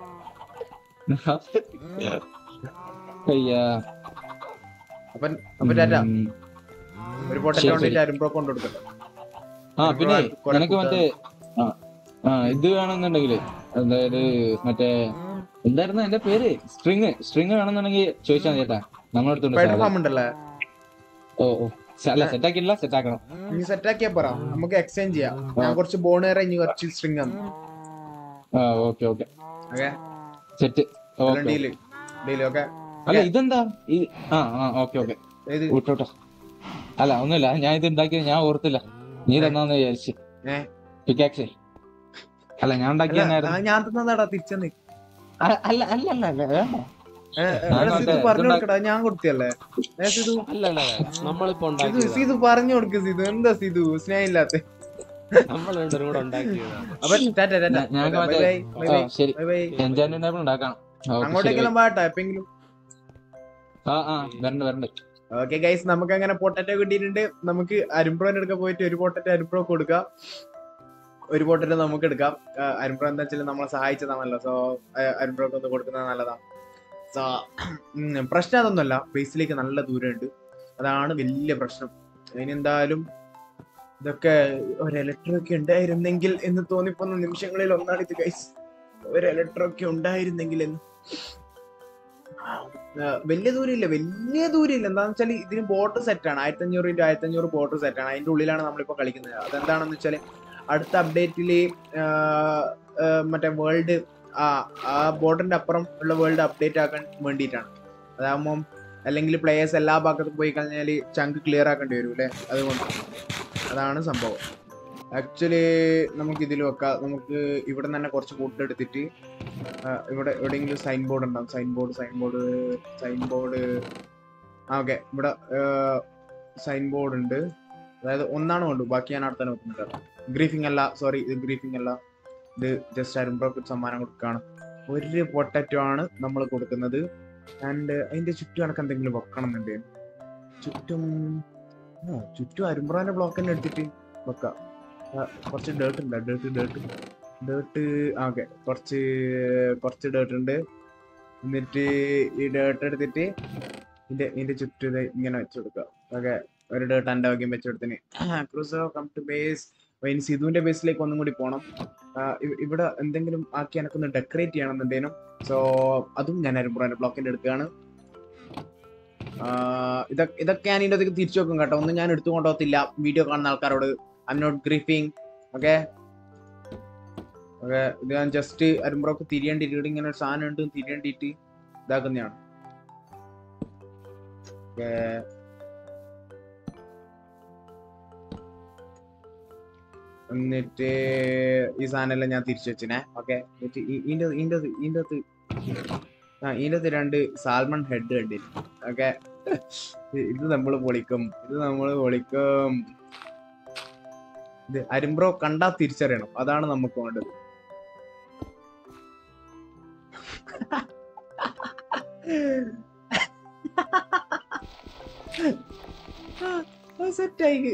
അയ്യാ അപ്പൻ അപ്പൊ ടാറ്റ ഉം. ഒരു പൊട്ടറ്റോ ശരി, കൊണ്ടിട്ട് ശരി. അരുമ്പോ കൊണ്ട് കൊടുക്കട്ടെ ആ പിന്നെ കുറെ നിനക്ക് മറ്റേ ആ ആ ഇത് വേണമെന്നുണ്ടെങ്കില് അതായത് മറ്റേ എന്തായിരുന്നു എന്റെ പേര് സ്ട്രിങ് സ്ട്രിങ് വേണമെന്നുണ്ടെങ്കിൽ ചോദിച്ചാൽ മതി ചേട്ടാ നമ്മളെടുത്തുണ്ട് സ്പൈഡർ സാധനം. ഫാം ഉണ്ടല്ലേ ഓ ഓ സ- അല്ല സെറ്റ് ആക്കിയില്ല സെറ്റ് ആക്കണം നീ സെറ്റ് ആക്കിയാ പറ നമുക്ക് എക്സ്ചേഞ്ച് ചെയ്യാം ഞാൻ കുറച്ച് ബോണേറെ ഇനി കുറച്ച് സ്ട്രിങ് ആണ് ആ okay okay okay set okay deal deal okay അല്ല ഇതെന്താ ഈ ആ ആ ഓക്കെ ഓക്കെ ഏത് വിട്ടോട്ടോ അല്ല ഒന്നുമില്ല ഞാൻ ഇത് ഉണ്ടാക്കിയത് ഞാൻ ഓർത്തില്ല നീ തന്നാന്ന് വിചാരിച്ചു ഏ? പിക്കാക്സേ അല്ല ഞാൻ ഉണ്ടാക്കിയ അല്ല, ആ, ഞാൻ തന്നതാടാ തിരിച്ചെന്ന് അല്ല അല്ല അല്ല അല്ല വേണ്ട ഏ, ഏ, ഞാൻ എടാ, സിതു മറ്റേ പറഞ്ഞു ഇതുണ്ടാ- കൊടുക്കടാ ഞാൻ കൊടുത്തല്ലേ ഏ, സിതു അല്ല അല്ല നമ്മളിപ്പോ സിതു ഉണ്ടാക്കിയതാണ് സിതു പറഞ്ഞു കൊടുക്ക് സിതു എന്താ സിതു സ്നേഹമില്ലാത്ത നമ്മൾ രണ്ടുപേരും കൂടെ ഉണ്ടാക്കിയതാണ് അപ്പൊ ടാറ്റ ടാറ്റ ഞ- ഞങ്ങൾക്ക് ബൈ മറ്റേ ബൈ ബൈ ആ ബൈ ശരി ബൈ ബൈ എൻജോയ്മെന്റ് ആപ്പിൾ ഉണ്ടാക്കണം ഓക്കേ, ശരി, അങ്ങോട്ടേക്കെല്ലാം പാട്ടാ എപ്പെങ്കിലും ബൈ. ആ ആ വരണ്ട് വരണ്ട് ഓക്കെ ഗൈസ് നമുക്ക് അങ്ങനെ പൊട്ടറ്റോ കിട്ടിയിട്ടുണ്ട് നമുക്ക് അരുംപ്രോന്റെ അടുക്ക പോയിട്ട് ഒരു പൊട്ടറ്റോ അരുംപ്രോ കൊടുക്കാം ഒരു പൊട്ടറ്റോ നമുക്ക് എടുക്കാം ആ, അരുംപ്രോ എന്താ വെച്ചാൽ നമ്മളെ സഹായിച്ചതാണല്ലോ സോ അരുംപ്രോക്ക് ഒന്ന് കൊടുക്കുന്നത് നല്ലതാണ് സോ പ്രശ്നം അതൊന്നുമല്ല ബേസിലേക്ക് നല്ല ദൂരമുണ്ട് അതാണ് വലിയ പ്രശ്നം അതിനെന്തായാലും ഇതൊക്കെ ഒരു ഇലക്ട്രിക് ഉണ്ടായിരുന്നെങ്കിൽ എന്ന് തോന്നിപ്പോന്ന നിമിഷങ്ങളിൽ ഒന്നാണ് ഇത് ഗൈസ് ഒരു ഇലക്ട്രിക് ഉണ്ടായിരുന്നെങ്കിൽ എന്ന് ആ, വലിയ ദൂരമില്ല വലിയ ദൂരമില്ല എന്താന്ന് വെച്ചാൽ ഇതിന് ബോട്ട് സെറ്റ് ആണ് ആയിരത്തി അഞ്ഞൂറ് ഇൻറ്റു ആയിരത്തി അഞ്ഞൂറ് ബോട്ട് സെറ്റ് ആണ് അതിന്റെ ഉള്ളിലാണ് നമ്മളിപ്പോ കളിക്കുന്നത് അതെന്താണെന്ന് വെച്ചാൽ അടുത്ത അപ്ഡേറ്റില് മറ്റേ വേൾഡ് ആ ആ ബോട്ടിന്റെ അപ്പുറം ഉള്ള വേൾഡ് അപ്ഡേറ്റ് ആക്കാൻ വേണ്ടിയിട്ടാണ് അതാകുമ്പം അല്ലെങ്കിൽ പ്ലേയേഴ്സ് എല്ലാ ഭാഗത്തും പോയി കഴിഞ്ഞാൽ ചങ്ക് ക്ലിയർ ആക്കേണ്ടി വരും അല്ലേ അതുകൊണ്ട് അതാണ് സംഭവം ആക്ച്വലി നമുക്ക് ഇതിൽ വെക്കാം നമുക്ക് ഇവിടെ തന്നെ കുറച്ച് ഫുഡ് എടുത്തിട്ട് ആ, ഇവിടെ എവിടെയെങ്കിലും സൈൻ ബോർഡ് ഉണ്ടാവും sign board sign board sign board ആ ഓക്കെ ഇവിടെ സൈൻ ബോർഡ് ഉണ്ട് അതായത് ഒന്നാണ് വേണ്ടു ബാക്കി ഞാൻ അവിടെ തന്നെ വെക്കുന്നുണ്ട് ഗ്രീഫിംഗ് അല്ല സോറി ഇത് ഗ്രീഫിംഗ് അല്ല ഇത് ജസ്റ്റ് അരുമ്പ്രോക്ക് സമ്മാനം കൊടുക്കുകയാണ് ഒരു പൊട്ടറ്റോ ആണ് നമ്മൾ കൊടുക്കുന്നത് ആൻഡ് അതിന്റെ ചുറ്റും കണക്ക് എന്തെങ്കിലും വെക്കണം എന്നുണ്ട് ചുറ്റും ആ ചുറ്റും അരുമ്പ്രോന്റെ ബ്ലോക്ക് തന്നെ എടുത്തിട്ട് വെക്കാം ആ, കുറച്ച് ഡേർട്ട് ഉണ്ട് ഡേർട്ട് ഡേർട്ട് ഡേർട്ട് ഓക്കെ കുറച്ച് കുറച്ച് ഡേർട്ട് ഉണ്ട് എന്നിട്ട് ഈ ഡേർട്ട് എടുത്തിട്ട് ഇതിന്റെ ഇതിന്റെ ചുറ്റും ഇത് ഇങ്ങനെ വെച്ച് കൊടുക്കുക ഓക്കെ ഒരു ഡേർട്ട് എൻ്റെ വകയും വെച്ച് കൊടുത്തിന് ക്രൂസോ കം ടു ബേസ് ഇനി സിധുവിന്റെ ബേസിലേക്ക് ഒന്നും കൂടി പോകണം ആ, ഇവ- ഇവിടെ എന്തെങ്കിലും ആക്കി എനക്കൊന്ന് ഡെക്കറേറ്റ് ചെയ്യണമെന്നുണ്ടേനും സോ അതും ഞാൻ അരുമ്പുറന്റെ ബ്ലോക്കിന്റെ എടുക്കുകയാണ് ആ, ഇതൊക്കെ ഇതൊക്കെ ഞാൻ ഇതിന്റെ അകത്തേക്ക് തിരിച്ചു വെക്കും കേട്ടോ ഒന്നും ഞാൻ എടുത്തു കൊണ്ടുപോകത്തില്ല വീഡിയോ കാണുന്ന ആൾക്കാരോട് I not griefing okay okay ഇത് ഞാൻ ജസ്റ്റ് അരുമ്പുറക്ക് തിരിയേണ്ടിട്ട് ഇവിടെ ഇങ്ങനെ ഒരു സാധനം ഉണ്ട് തിരിയേണ്ടിട്ട് ഇതാക്കുന്നതാണ് ഓക്കെ എന്നിട്ട് ഈ സാധനം എല്ലാം ഞാൻ തിരിച്ചു വെച്ചിനെ ഓക്കെ എന്നിട്ട് ഈ- ഇതിന്റെ ഇതിന്റെ ഇതിന്റെ അകത്ത് ആ ഇതിന്റെ അകത്ത് രണ്ട് സാൽമൺ ഹെഡ് കണ്ടില്ല ഓക്കെ ഇത് നമ്മൾ പൊളിക്കും ഇത് നമ്മൾ പൊളിക്കും ഇത് അരുമ്പ്രോ കണ്ടാ തിരിച്ചറിയണം അതാണ് നമുക്ക് വേണ്ടത് സെറ്റായി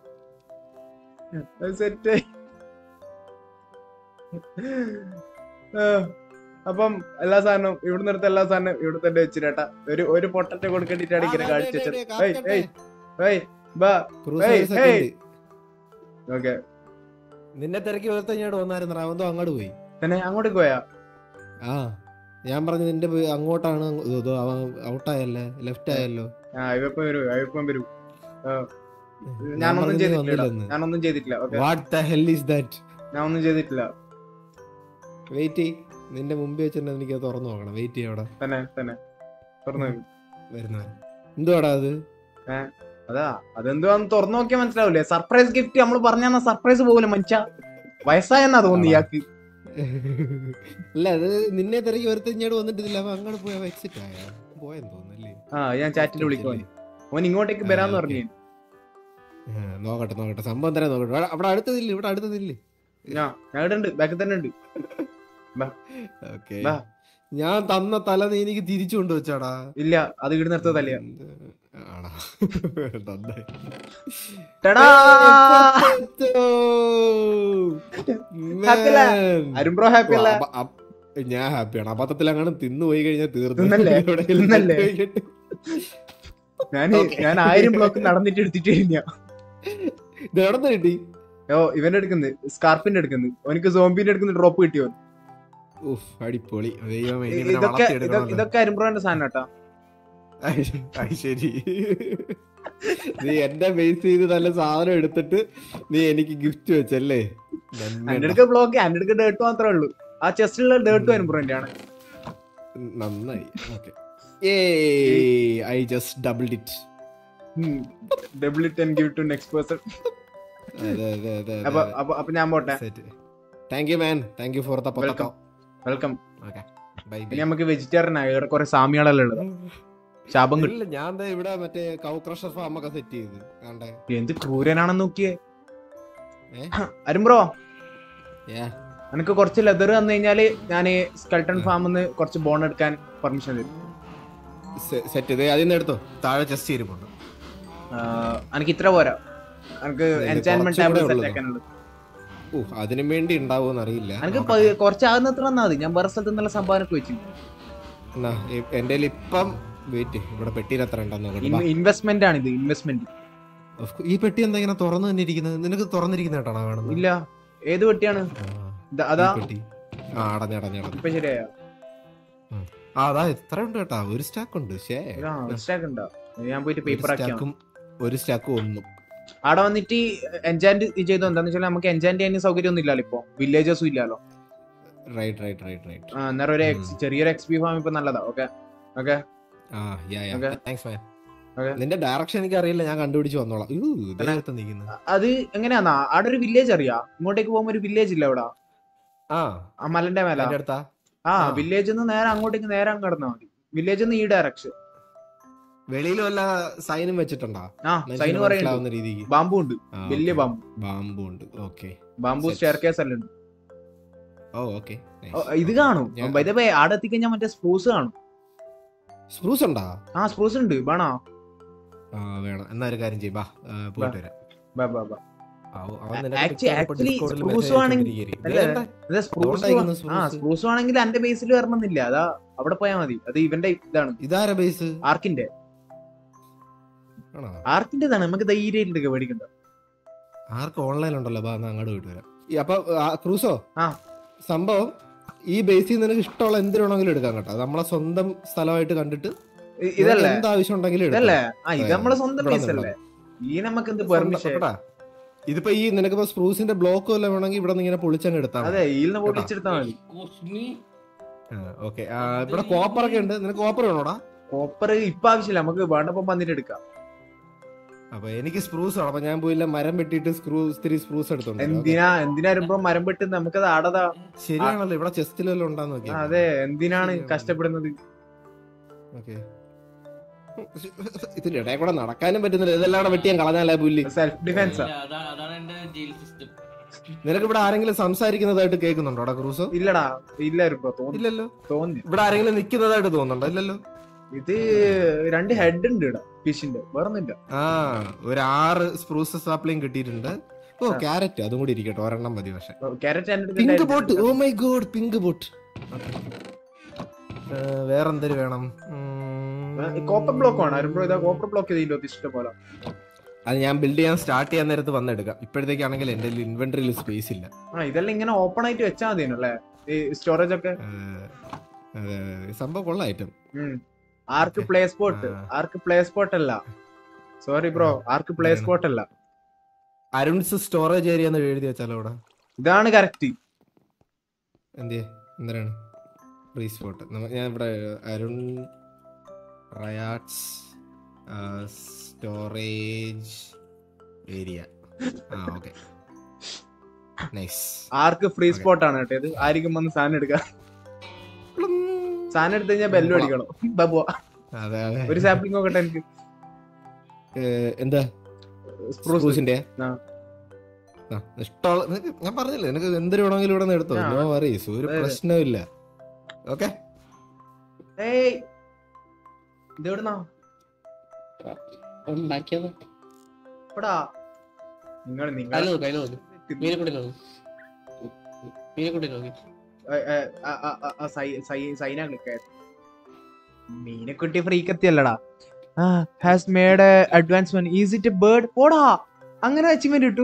സെറ്റായി അപ്പം എല്ലാ സാധനവും ഇവിടെ നിർത്ത എല്ലാ സാധനവും ഇവിടെ തന്നെ വെച്ചിരേട്ടാ ഒരു ഒരു പൊട്ടറ്റ കൊടുക്കേണ്ടിട്ടാണ് ഇങ്ങനെ കാഴ്ച വെച്ചത് ഏയ് ഏയ് ഏയ് ബാ ക്രൂസ് ഏയ്, ഒരു second. ഓക്കെ നിന്നെ തിരക്കി ഒരുത്ത ഇങ്ങോട്ട് വന്നായിരുന്നു റാവന്തോ അങ്ങോട്ട് പോയി തന്നെ അങ്ങോട്ട് പോയാ ആ ഞാൻ പറഞ്ഞു നിന്റെ പേ- അങ്ങോട്ടാണ് ഇത് അവൻ ഔട്ടായല്ലേ ലെഫ്റ്റ് ആയല്ലോ ആ ഇവപ്പം വരൂ ഇവപ്പം വരൂ ആ, ഞാൻ ഞാനൊന്നും പറഞ്ഞു നീ ചെയ്തിട്ടില്ല വന്നില്ലെന്ന്. ഞാനൊന്നും ചെയ്തിട്ടില്ല okay what the hell is that ഞാൻ ഒന്നും ചെയ്തിട്ടില്ല വെയിറ്റ് ചെയ് നിന്റെ മുമ്പിൽ വെച്ചിട്ട് എനിക്ക് അത് തുറന്നു നോക്കണം വെയിറ്റ് ചെയ്യ അവിടെ തന്നെ തന്നെ തുറന്നു നോക്ക്. വരുന്നവൻ എന്തുവാടാ അത് അതാ അതെന്തുവാന്ന് തുറന്നു നോക്കിയാൽ മനസ്സിലാവില്ലേ സർപ്രൈസ് ഗിഫ്റ്റ് നമ്മൾ പറഞ്ഞ സർപ്രൈസ് പോകില്ല മനുഷ്യ വയസ്സായെന്നാ തോന്നി ആണോ? ഇയാൾക്ക് അല്ല അത് നിന്നെ തിരക്കി ഒരുത്ത ഇങ്ങോട്ട് വന്നിട്ടില്ല അവൻ അങ്ങോട്ട് പോയ എക്സിറ്റ് ആയ പോയെന്ന് തോന്നുന്നല്ലേ ആ ഞാൻ ചാറ്റിൽ വിളിക്കും ഓൻ ഇങ്ങോട്ടേക്ക് വരാന്ന് ആ, പറഞ്ഞു ആ, നോക്കട്ടെ നോക്കട്ടെ സംഭവം തരാൻ നോക്കട്ടെ അവിടെ- അവിടെ അടുത്തതില്ല ഇവിടെ അടുത്തതില്ലേ ഞാൻ ഞാൻ ഇവിടെ ഉണ്ട് ബാക്കിൽ തന്നെ ഉണ്ട് ഓക്കെ വാ. ഞാൻ തന്ന തല നീ എനിക്ക് തിരിച്ചു കൊണ്ടുവച്ചാടാ ഇല്ല അത് ഇവിടെ നിർത്തതല്ലേ ആടാ നന്നായി ടെടാ! Happy അല്ലേ? Man. അരുംബ്രോ ഹാപ്പി അല്ലേ അപ്പ- അപ്പ- ഞാൻ ഹാപ്പിയാണ് അബദ്ധത്തിൽ അങ്ങനെ തിന്നു പോയി കഴിഞ്ഞാൽ തീർന്നു തിന്നല്ലേ? എവിടെയെങ്കിലും തിന്നല്ലേ? തട്ടി കഴിഞ്ഞിട്ട്. ഞാൻ ഞാൻ ആയിരം ബ്ലോക്ക് നടന്നിട്ട് എടുത്തിട്ട് കഴിഞ്ഞ ഇത് എവിടുന്ന് കിട്ടി ഓ ഇവന്റെ എടുക്കുന്നത് സ്കാർപ്പിന്റെ എടുക്കുന്നത് അവനക്ക് സോംബിന്റെ എടുക്കുന്ന ഡ്രോപ്പ് കിട്ടിയോ ഉഫ് അടിപൊളി ദൈവമേ ഇനി ഇവനെ ഇതൊക്കെ ഇതൊക്കെ- വളർത്തിയെടുക്കണമല്ലോ. ഇതൊക്കെ അരുംബ്രോന്റെ സാധനം കേട്ടാ ഐ, ഐ, ശരി നീ എന്റെ ബേസ് ചെയ്ത് നല്ല സാധനം എടുത്തിട്ട് നീ എനിക്ക് ഗിഫ്റ്റ് വെച്ചല്ലേ നന്മ. എന്റെ അടുക്ക ബ്ലോക്ക് എന്റെ അടുക്ക ഡേർട്ട് മാത്രമേ ഉള്ളൂ ആ ചെസ്റ്റിലുള്ള ഡേർട്ട് അരുംബ്രോന്റെ ആണ് നന്നായി ഓക്കെ ഏ I just double it double it and give to next person അതെ അതെ അതെ അപ്പൊ അപ്പൊ അപ്പൊ ഞാൻ പോട്ടെ thank you man thank you for the welcome welcome okay bye ഇനി നമുക്ക് വെജിറ്റേറിയൻ ആയി ഇവിടെ കുറെ സാമ്യാളെല്ലാം ഉള്ളത് ശാപം കിട്ടും ഇല്ല ഞാൻ ദേ ഇവിടെ മറ്റേ കൗ ക്രഷർ ഫാം ഒക്കെ സെറ്റ് ചെയ്ത് കണ്ടേ എന്ത് ക്രൂരനാണെന്ന് നോക്കിയേ ഏ? അരും ബ്രോ ഏ എനിക്ക് കുറച്ച് ലെതർ തന്നു കഴിഞ്ഞാല് ഞാൻ സ്കൾട്ടൺ ഫാമിന്ന് കുറച്ച് ബോൺ എടുക്കാൻ പെർമിഷൻ തരും സെറ്റ് ചെയ്ത് അതിൽ നിന്ന് എടുത്തോ താഴെ ചെസ്റ്റ് ഇരിപ്പുണ്ട് ആഹ് എനിക്ക് ഇത്ര പോരാ എനിക്ക് ഇത് എൻചാൻമെന്റ് കുറച്ചും ടേബിൾ കൂടെ സെറ്റ് ഉള്ളതോ? ആക്കാനുള്ളത് ഓ അതിനും വേണ്ടി ഉണ്ടാവുമെന്ന് അറിയില്ല എനിക്ക് നോക്കട്ടെ. കുറച്ചാകുന്നത്ര തന്നാ മതി ഞാൻ വേറെ സ്ഥലത്ത് നിന്നുള്ള സംഭാവനക്ക് വെച്ചു എന്നാ, ഇ- എന്റെ കയ്യിൽ ഇപ്പം വെയിറ്റ് ഇവിടെ പെട്ടിയിൽ എത്ര ഉണ്ടെന്ന് നോക്കട്ടെ ബാ. ഇൻവെസ്റ്റ്മെന്റ് ആണ് ഇത് ഇൻവെസ്റ്റ്മെന്റ് Of course. ഈ പെട്ടി എന്താ ഇങ്ങനെ തുറന്നു തന്നെ ഇരിക്കുന്നത് നിനക്ക് തുറന്നിരിക്കുന്ന കേട്ടാണോ കാണുന്നത് ഇല്ല ഏത് പെട്ടിയാണ് ആ, ഇത് ഈ അതാ പെട്ടി ആ അടഞ്ഞ അടഞ്ഞ അടഞ്ഞ ഇപ്പൊ ശരിയായോ ആ അതാ എത്ര ഉണ്ട് കേട്ടാ ഒരു സ്റ്റാക്ക് ഉണ്ട് ശേ സ്റ്റാക്ക് ഉണ്ടോ ഞാൻ പോയിട്ട് ഒരു പേപ്പർ ആക്കിയാണ് സ്റ്റാക്കും ഒരു സ്റ്റാക്കും ഒന്നും അവിടെ വന്നിട്ട് എൻജാൻഡ് ചെയ്തു എന്താന്ന് വെച്ചാൽ നമുക്ക് എൻജാൻഡ് ചെയ്യാൻ സൗകര്യം ഒന്നും ഇല്ലല്ലോ ഇപ്പൊ വില്ലേജസും ഇല്ലല്ലോ റൈറ്റ് റൈറ്റ് റൈറ്റ് റൈറ്റ് ആ, അന്നേരം ഒരു ex- ചെറിയൊരു എക്സ് പി ഫാം ഇപ്പൊ നല്ലതാ ഓക്കെ ഓക്കെ ആ yeah yeah Okay. Thanks man Okay. നിന്റെ ഡയറക്ഷൻ എനിക്ക് അറിയില്ല ഞാൻ കണ്ടുപിടിച്ച് വന്നോളാം യ്യോ, ഇദ്ദേഹത്തെ നിൽക്കുന്നത് അത് എങ്ങനെയാന്നാ അവിടെ ഒരു വില്ലേജ് അറിയാ ഇങ്ങോട്ടേക്ക് പോകുമ്പോ ഒരു വില്ലേജ് ഇല്ല അവിടെ ആ ആ മലന്റെ മേല എന്റെ അടുത്താ ആ ആ. വില്ലേജ് നിന്ന് നേരെ അങ്ങോട്ടേക്ക് നേരെ അങ്ങ് കടന്നാ മതി വില്ലേജ് നിന്ന് ഈ ഡയറക്ഷൻ വെളിയിൽ വല്ല സൈനും വെച്ചിട്ടുണ്ടോ ആ മനുഷ്യന് സൈന് പറയുന്നുണ്ട് മനസ്സിലാവുന്ന രീതിക്ക് ബാമ്പു ഉണ്ട് ആ, വലിയ okay. ബാമ്പു ബാമ്പു ഉണ്ട് okay bamboo Set. Staircase എല്ലാം ഉണ്ട് ഓ ഓക്കെ ഓ, ഇത് കാണും ഞാൻ- ബൈ ആടെ എത്തിക്കഴിഞ്ഞാൽ മറ്റേ സ്പ്രൂസ് കാണും സ്പ്രൂസ് ഉണ്ടാ ആ സ്പ്രൂസ് ഉണ്ട് വേണോ ആ വേണം എന്നാ ഒരു കാര്യം ചെയ്യും ബാ ആ, പോയിട്ട് വരാം ബാ ബാ ബാ അവ- അവൻ നിനക്ക് Actu- TikTok ഇപ്പൊ actually Discord ൽ spruce message ആണെങ്കിൽ- അയച്ചുകൊണ്ടിരിക്കുകയായിരിക്കും. അല്ലേ? ഇതെന്താ? അതെ സ്പ്രൂസ് അതുകൊണ്ടായിരിക്കുന്നു ആ spruce. സ്പ്രൂസ് ആണെങ്കിൽ എന്റെ ബേസിൽ വരണമെന്നില്ല അതാ അവിടെ പോയാൽ മതി അത് ഇവന്റെ ഇതാണ് ഇതാരാ ബേസ് ആർക്കിന്റെ ആണോ ആർക്കിന്റെ ഇതാണ് നമുക്ക് ധൈര്യമായിട്ട് മേടിക്കണ്ട ആർക്ക് ഓൺലൈൻ ഉണ്ടല്ലോ ബാ എന്നാ അങ്ങോട്ട് പോയിട്ട് വരാം ഈ അപ്പൊ ആ, ക്രൂസോ ആ. സംഭവം ഈ ബേസിൽ നിനക്ക് ഇഷ്ടമുള്ള എന്തിനാണെങ്കിലും എടുക്കാം കേട്ടോ അത് നമ്മളെ സ്വന്തം സ്ഥലമായിട്ട് കണ്ടിട്ട് ഇ- ഇതല്ലേ എന്ത് ആവശ്യം ഉണ്ടെങ്കിലും എടുക്കാം. ഇതല്ലേ ആ ഇത് അതെ, നമ്മളെ സ്വന്തം ഇവിടെ ബേസ് അല്ലേ ഈ നമുക്ക് എന്ത് സ്വന്തം- പെർമിഷൻ കേട്ടാ? ഇതിപ്പോ ഈ നിനക്കിപ്പോ സ്പ്രൂസിന്റെ ബ്ലോക്ക് വല്ല വേണമെങ്കിൽ ഇവിടെ നിന്ന് ഇങ്ങനെ പൊളിച്ചങ്ങ് എടുത്താൽ അതെ ഈലിനെ പൊട്ടിച്ചെടുത്താൽ മതി ഓക്കെ ഇവിടെ കോപ്പർ ഒക്കെ ഉണ്ട് നിനക്ക് കോപ്പർ വേണോടാ കോപ്പർ ഇപ്പൊ ആവശ്യമില്ല നമുക്ക് വേണ്ടപ്പം വന്നിട്ട് എടുക്കാം അപ്പൊ എനിക്ക് സ്പ്രൂസ് വേണം അപ്പൊ ഞാൻ പോയില്ല മരം വെട്ടിയിട്ട് സ്ക്രൂ ഇത്തിരി സ്പ്രൂസ് എടുത്തോണ്ട് വരാം. എന്തിനാ എന്തിനാ വരുമ്പോ മരം വെട്ട് നമുക്കത് ആടതാ ശരിയാണല്ലോ ഇവിടെ ചെസ്റ്റിൽ വല്ലതും ഉണ്ടാന്ന് നോക്കിയാ ആ, അതെ എന്തിനാണ് ശരിയാണ്. കഷ്ടപ്പെടുന്നത് ഓക്കെ ഇതിന്റെ ഇടയിൽ കൂടെ നടക്കാനും പറ്റുന്നില്ല ഇതെല്ലാം കൂടെ വെട്ടിയാൻ കളഞ്ഞാലേ പുല്ലി സെൽഫ് ഡിഫൻസാ അതാണ് അതാണ് എന്റെ ജയിൽ സിസ്റ്റം നിനക്ക് ഇവിടെ ആരെങ്കിലും സംസാരിക്കുന്നതായിട്ട് കേൾക്കുന്നുണ്ടോടാ ക്രൂസോ ഇല്ലടാ ഇല്ലായിരുന്നു തോന്നി ഇല്ലല്ലോ തോന്നി ഇവിടെ ആരെങ്കിലും നിൽക്കുന്നതായിട്ട് തോന്നുന്നുണ്ടോ ഇല്ലല്ലോ ഇത് രണ്ട് ഹെഡ് ഉണ്ട് ഇവിടെ ഫിഷിന്റെ വേറൊന്നുമില്ല ആ ഒരു ആറ് സ്പ്രൂസ് സാപ്ലിയും കിട്ടിയിട്ടുണ്ട് ഓ ആ. ക്യാരറ്റ് അതും കൂടി ഇരിക്കട്ടെ ഒരെണ്ണം മതി പക്ഷെ ക്യാരറ്റ് എന്റെ pink boat oh my god pink boat വേറെന്തൊരു വേണം കോപ്പർ ബ്ലോക്ക് ആണ് അരുമ്പോ ഇതാ കോപ്പർ ബ്ലോക്ക് ചെയ്തില്ലോ ഇഷ്ടം പോലെ അത് ഞാൻ ബിൽഡ് ചെയ്യാൻ സ്റ്റാർട്ട് ചെയ്യാൻ നേരത്ത് വന്നെടുക്കാം ഇപ്പോഴത്തേക്കാണെങ്കിൽ എന്റെ ഇൻവെന്ററിയിൽ സ്പേസ് ഇല്ല ആ ഇതെല്ലാം ഇങ്ങനെ ഓപ്പൺ ആയിട്ട് വെച്ചാൽ മതി അല്ലേ ഈ സ്റ്റോറേജ് ഒക്കെ ഏഹ്, അതെ അതെ, അതെ. സംഭവം കൊള്ള ഐറ്റം ഉം. ആർക്ക് Okay. പ്ലേ സ്പോട്ട് ആ. ആർക്ക് പ്ലേ സ്പോട്ട് അല്ല സോറി ബ്രോ ആർക്ക് പ്ലേ എന്താണ്? സ്പോട്ട് അല്ല അരുൺസ് സ്റ്റോറേജ് ഏരിയ എന്ന് എഴുതി വെച്ചാലോ അവിടെ ഇതാണ് കറക്റ്റ് എന്തിയെ എന്തിനാണ് ഫ്രീ സ്പോട്ട് ഞാൻ ഇവിടെ അരുൺ റയാട്സ് സ്റ്റോറേജ് ഏരിയ ആ ഓക്കെ നൈസ് ആർക്ക് ഫ്രീ Okay. സ്പോട്ട് ആണ് കേട്ടോ ഇത് ആയിരിക്കും വന്ന് സാധനം എടുക്കാം സാധനം എടുത്തു കഴിഞ്ഞാൽ ബെല്ലും അടിക്കണം ബബുവ അതെ അതെ ഒരു സാമ്പിളിംഗ് നോക്കട്ടെ എനിക്ക് ഏഹ്, എന്താ സ്പ്രൂസ് സ്പ്രൂസിന്റെ ആ. ആ, ഇഷ്ടമുള്ള നിനക്ക് ഞാൻ പറഞ്ഞില്ലേ നിനക്ക് എന്തൊരു വേണമെങ്കിലും ഇവിടെ നിന്ന് എടുത്തോ ആ. നോ വറീസ് ഒരു അതെ, അതെ. പ്രശ്നമില്ല ഓക്കെ ഏയ് ഇത് എവിടുന്നാ ഉണ്ടാക്കിയത് എവിടാ നിങ്ങൾ നിങ്ങൾ അതിൽ നോക്ക് അതിൽ നോക്ക് മീനെക്കുട്ടി നോക്ക് മീനെക്കുട്ടി നോക്കി സൈന ക്ലിക്ക് മീനെക്കുട്ടി ഫ്രീക്ക് എത്തിയല്ലടാ has made advancement is it bird പോടാ അങ്ങനെ അച്ചീവ്മെന്റ് കിട്ടു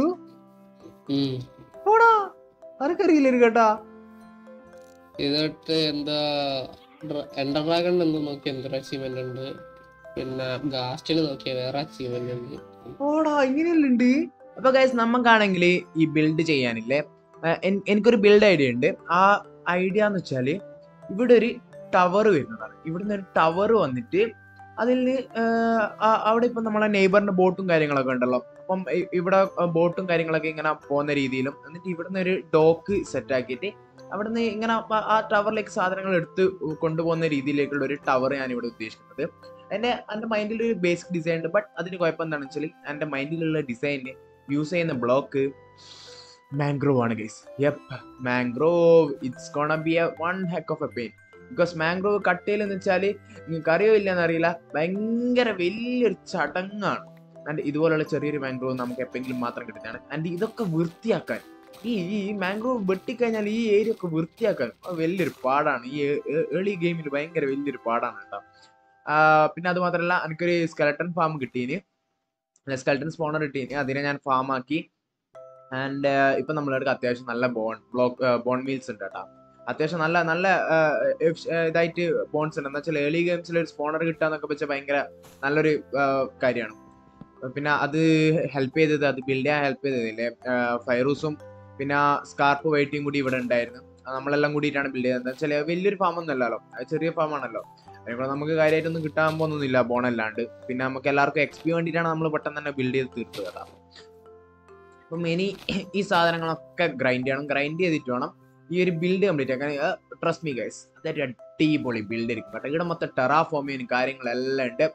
പോടാ ആർക്കറിയില്ല കേട്ടാ ഇതിട്ട് എന്താ എൻഡർ ഡ്രാഗൺ എന്ന് നോക്കി എന്തൊരു അച്ചീവ്മെന്റ് ഉണ്ട് പിന്നെ ഗാസ്റ്റിന് നോക്കിയ വേറെ അച്ചീവ്മെന്റ് ഉണ്ട് ഓടാ ഇങ്ങനെയല്ല ഉണ്ട് അപ്പൊ ഗൈസ് നമുക്കാണെങ്കിൽ ഈ ബിൽഡ് ചെയ്യാനില്ലേ ആ, എൻ- എനിക്കൊരു ബിൽഡ് ഐഡിയ ഉണ്ട് ആ ഐഡിയ എന്ന് വെച്ചാല് ഇവിടെ ഒരു ടവർ വരുന്നതാണ് ഇവിടുന്ന് ഒരു ടവർ വന്നിട്ട് അതിൽ അവിടെ ഇപ്പൊ നമ്മളെ നെയ്ബറിന്റെ ബോട്ടും കാര്യങ്ങളൊക്കെ ഉണ്ടല്ലോ അപ്പം ഇ- ഇവിടെ ബോട്ടും കാര്യങ്ങളൊക്കെ ഇങ്ങനെ പോകുന്ന രീതിയിലും എന്നിട്ട് ഇവിടുന്ന് ഒരു ഡോക്ക് സെറ്റ് ആക്കിയിട്ട് അവിടുന്ന് ഇങ്ങനെ ആ- ആ ടവറിലേക്ക് സാധനങ്ങൾ എടുത്ത് കൊണ്ടുപോകുന്ന രീതിയിലേക്കുള്ള ഒരു ടവർ ഞാൻ ഇവിടെ ഉദ്ദേശിക്കുന്നത് എൻ്റെ എൻ്റെ മൈൻഡിൽ ഒരു ബേസിക് ഡിസൈൻ ഉണ്ട് ബട്ട് അതിന് കുഴപ്പം എന്താണെന്ന് വെച്ചാൽ എൻ്റെ മൈൻഡിലുള്ള ഡിസൈനിന് യൂസ് ചെയ്യുന്ന ബ്ലോക്ക് മാംഗ്രോവ് ആണ് guys yep mangrove it's gonna be a one heck of a pain because mangrove കട്ടയിലെന്ന് വെച്ചാൽ നിങ്ങൾക്ക് അറിയോ ഇല്ലെന്ന് അറിയില്ല ഭയങ്കര വലിയൊരു ചടങ്ങാണ് ആൻഡ് ഇതുപോലുള്ള ചെറിയൊരു മാംഗ്രോവ് നമുക്ക് എപ്പോഴെങ്കിലും മാത്രം കിട്ടുന്നതാണ് ആൻഡ് ഇതൊക്കെ വൃത്തിയാക്കാൻ ഈ ഈ മാംഗ്രോവ് വെട്ടിക്കഴിഞ്ഞാൽ ഈ ഏരിയ ഒക്കെ വൃത്തിയാക്കാൻ അത് വലിയൊരു പാടാണ് ഈ ഏർലി ഗെയിമിൽ ഭയങ്കര വലിയൊരു പാടാണ് കേട്ടോ ആ, പിന്നെ അത് മാത്രമല്ല എനിക്കൊരു സ്കെലട്ടൺ ഫാം കിട്ടീന് സ്കെലട്ടൺ സ്പോണർ കിട്ടീന് അതിനെ ഞാൻ farm ആക്കി ആൻഡ് ഇപ്പൊ നമ്മളെ അടുത്ത് അത്യാവശ്യം നല്ല ബോൺ ബ്ലോക്ക് ബോൺ മീൽസ് ഉണ്ട് കേട്ടോ അത്യാവശ്യം നല്ല നല്ല ആ, effic- ആ, ഇതായിട്ട് ബോൺസ് ഉണ്ട് എന്താ വെച്ചാൽ ഏർലി ഗെയിംസിൽ ഒരു സ്പോണർ കിട്ടാന്നൊക്കെ വെച്ചാൽ ഭയങ്കര നല്ലൊരു കാര്യമാണ് പിന്നെ അത് ഹെൽപ്പ് ചെയ്തത് അത് ബിൽഡ് ചെയ്യാൻ ഹെൽപ്പ് ചെയ്തതില്ലേ ഫൈറൂസും പിന്നെ സ്കാർപ്പ് വെയിറ്റിംഗ് കൂടി ഇവിടെ ഉണ്ടായിരുന്നു അത് നമ്മളെല്ലാം കൂടിയിട്ടാണ് ബിൽഡ് ചെയ്തത് എന്താ വെച്ചാൽ വലിയൊരു ഫാം ഒന്നും അല്ലല്ലോ അത് ചെറിയ ഫാം ആണല്ലോ അതിനൂടെ നമുക്ക് കാര്യമായിട്ടൊന്നും കിട്ടാൻ പോകുന്നൊന്നുമില്ല ബോണല്ലാണ്ട് പിന്നെ നമുക്ക് എല്ലാവർക്കും എക്സ്പി വേണ്ടിയിട്ടാണ് നമ്മൾ പെട്ടെന്ന് തന്നെ ബിൽഡ് ചെയ്ത് തീർത്തത് കേട്ടോ അപ്പം ഇനി ഈ സാധനങ്ങളൊക്കെ ഗ്രൈൻഡ് ചെയ്യണം ഗ്രൈൻഡ് ചെയ്തിട്ട് വേണം ഈ ഒരു ബിൽഡ് കംപ്ലീറ്റ് ആക്കാൻ ട്രസ്റ്റ് മീ ഗൈസ് അതൊരു അടിപൊളി ബിൽഡ് ആയിരിക്കും കേട്ടോ ഇവിടെ മൊത്തം ടെറാഫോമിയും കാര്യങ്ങളെല്ലാം ഉണ്ട്